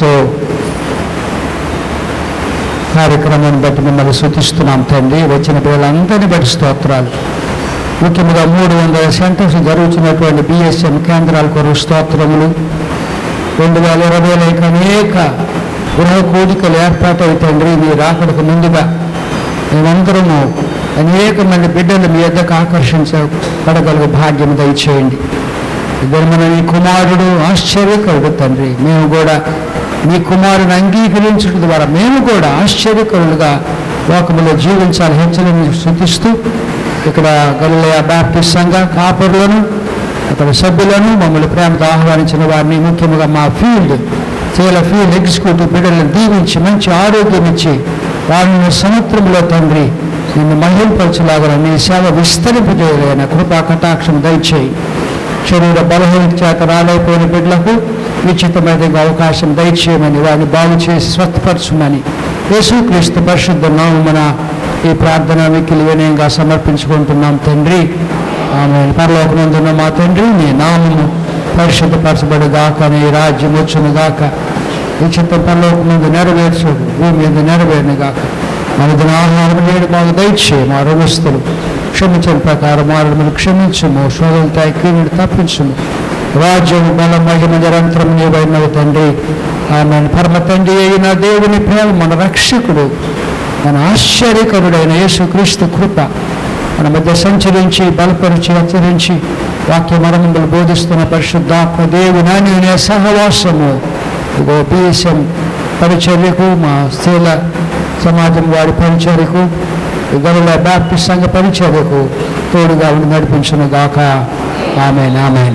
కార్యక్రమాన్ని బట్టి మిమ్మల్ని శుతిస్తున్నాం తండ్రి వచ్చిన పిల్లలందరినీ బట్టి స్తోత్రాలు ముఖ్యంగా మూడు వందల సెంటర్స్ జరుగుతున్నటువంటి బిఎస్ఎం కేంద్రాల కొరకు స్తోత్రములు రెండు వేల ఇరవైలో ఇక అనేక గృహ కూడికలు ఏర్పాటై తండ్రి మీ రాకడకు ముందుగా మేమందరము అనేక మంది బిడ్డలు మీ యొద్దకు ఆకర్షించబడగలుగు భాగ్యం దయచేయండి ఇద్దరు మన నీ కుమారుడు ఆశ్చర్యకరుడు తండ్రి మేము కూడా మీ కుమారుని అంగీకరించడం ద్వారా మేము కూడా ఆశ్చర్యకరులుగా లోకములో జీవించాలి హెచ్చరిని శృతిస్తూ ఇక్కడ గలిలయ బ్యాప్టిస్ట్ సంఘ కాపురులను అక్కడ సభ్యులను మమ్మల్ని ప్రేమతో ఆహ్వానించిన వారిని ముఖ్యంగా మా ఫీల్డ్ చేల ఫీల్డ్ ఎగ్జిక్యూటివ్ బిడ్డలను దీవించి మంచి ఆరోగ్యం ఇచ్చి వారిని సముద్రంలో తండ్రి నిన్ను మహిళపరచులాగా నీ సేవ విస్తరింపజేయలేన కృపా కటాక్షం దయచేయి శరీర బలహీన చేత రాలేకపోయిన బిడ్డలకు నిశ్చితమైన అవకాశం దయచేయమని వారిని బాగు చేసి స్వస్థపరచుమని యేసుక్రీస్తు పరిశుద్ధ నామమున ఈ ప్రార్థన మిక్కిలి వినయంగా సమర్పించుకుంటున్నాం తండ్రి ఆమె పరలోకనందున్న మా తండ్రి నీ నామము పరిశుద్ధపరచబడుగాక నీ రాజ్యం వచ్చును గాక ఈ చిత్త పరలోకమందు నెరవేర్చు భూమి మీద నెరవేరును గాక మన దిన ఆహారం నేడు మాకు దయచే మా రుణస్తులు క్షమించిన ప్రకారం వారిని క్షమించుము శోధంతో కీడుని తప్పించుము రాజ్యం బల మహిమ నిరంతరం నీవైనవి తండ్రి ఆమె పరమ తండ్రి అయిన దేవుని ప్రేమ మన రక్షకుడు మన ఆశ్చర్యకరుడైన యేసుక్రీస్తు కృప మన మధ్య సంచరించి బలపరిచి హెచ్చరించి వాక్య మరమందులు బోధిస్తున్న పరిశుద్ధాత్మ దేవుని అనే సహవాసము ఇగో పిఎస్ఎం పరిచర్యకు మా స్త్రీల సమాజం వారి పరిచర్యకు గరుల బ్యాప్టిస్ట్ సంఘ పరిచర్యకు తోడుగా ఉండి నడిపించును గాక ఆమె ఆమె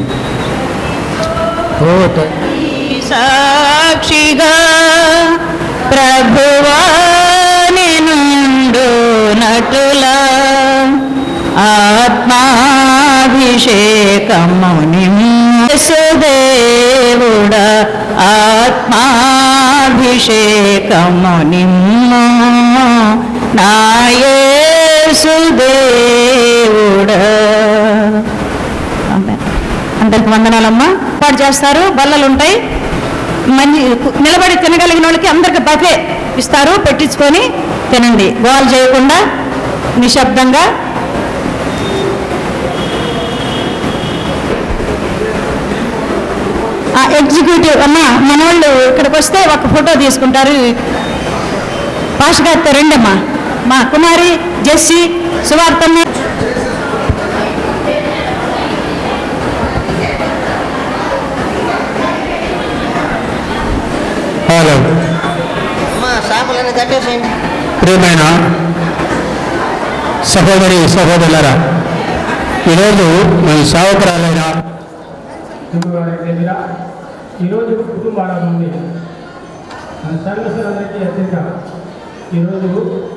ఓ త- సాక్షిగా ప్రభువాని నుండు నటుల ఆత్మాభిషేకము నిమ్మసుదేవుడ ఆత్మాభిషేకము నిమ్మ నాయసుదేవుడ అందరికి వందనాలమ్మా పాటు చేస్తారు బల్లలు ఉంటాయి మంచి నిలబడి తినగలిగిన వాళ్ళకి అందరికి బఫే ఇస్తారు పెట్టించుకొని తినండి గోల్ చేయకుండా నిశ్శబ్దంగా ఆ ఎగ్జిక్యూటివ్ అమ్మ మన వాళ్ళు ఇక్కడికి వస్తే ఒక ఫోటో తీసుకుంటారు పాష గారితో రండమ్మా మా కుమారి జెస్సి సువార్తమ్మ హలో ప్రియమైన సహోదరి సహోదరులరా ఈరోజు మన సేవకురాలైన వారి దగ్గర ఈరోజు కుటుంబాల నుండి మన సంఘస్థులందరికీ హెచ్చరిక ఈరోజు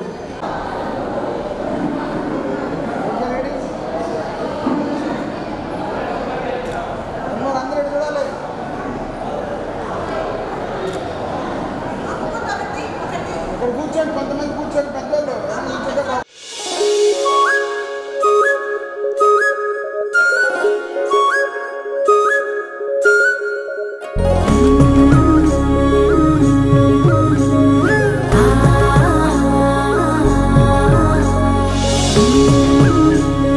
కూర్చోండి కొంతమంది కూర్చోండి పెద్దోళ్ళు ఆ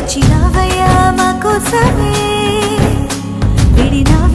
వచ్చినవయ్యా మా కోసమే విడినవయ్యా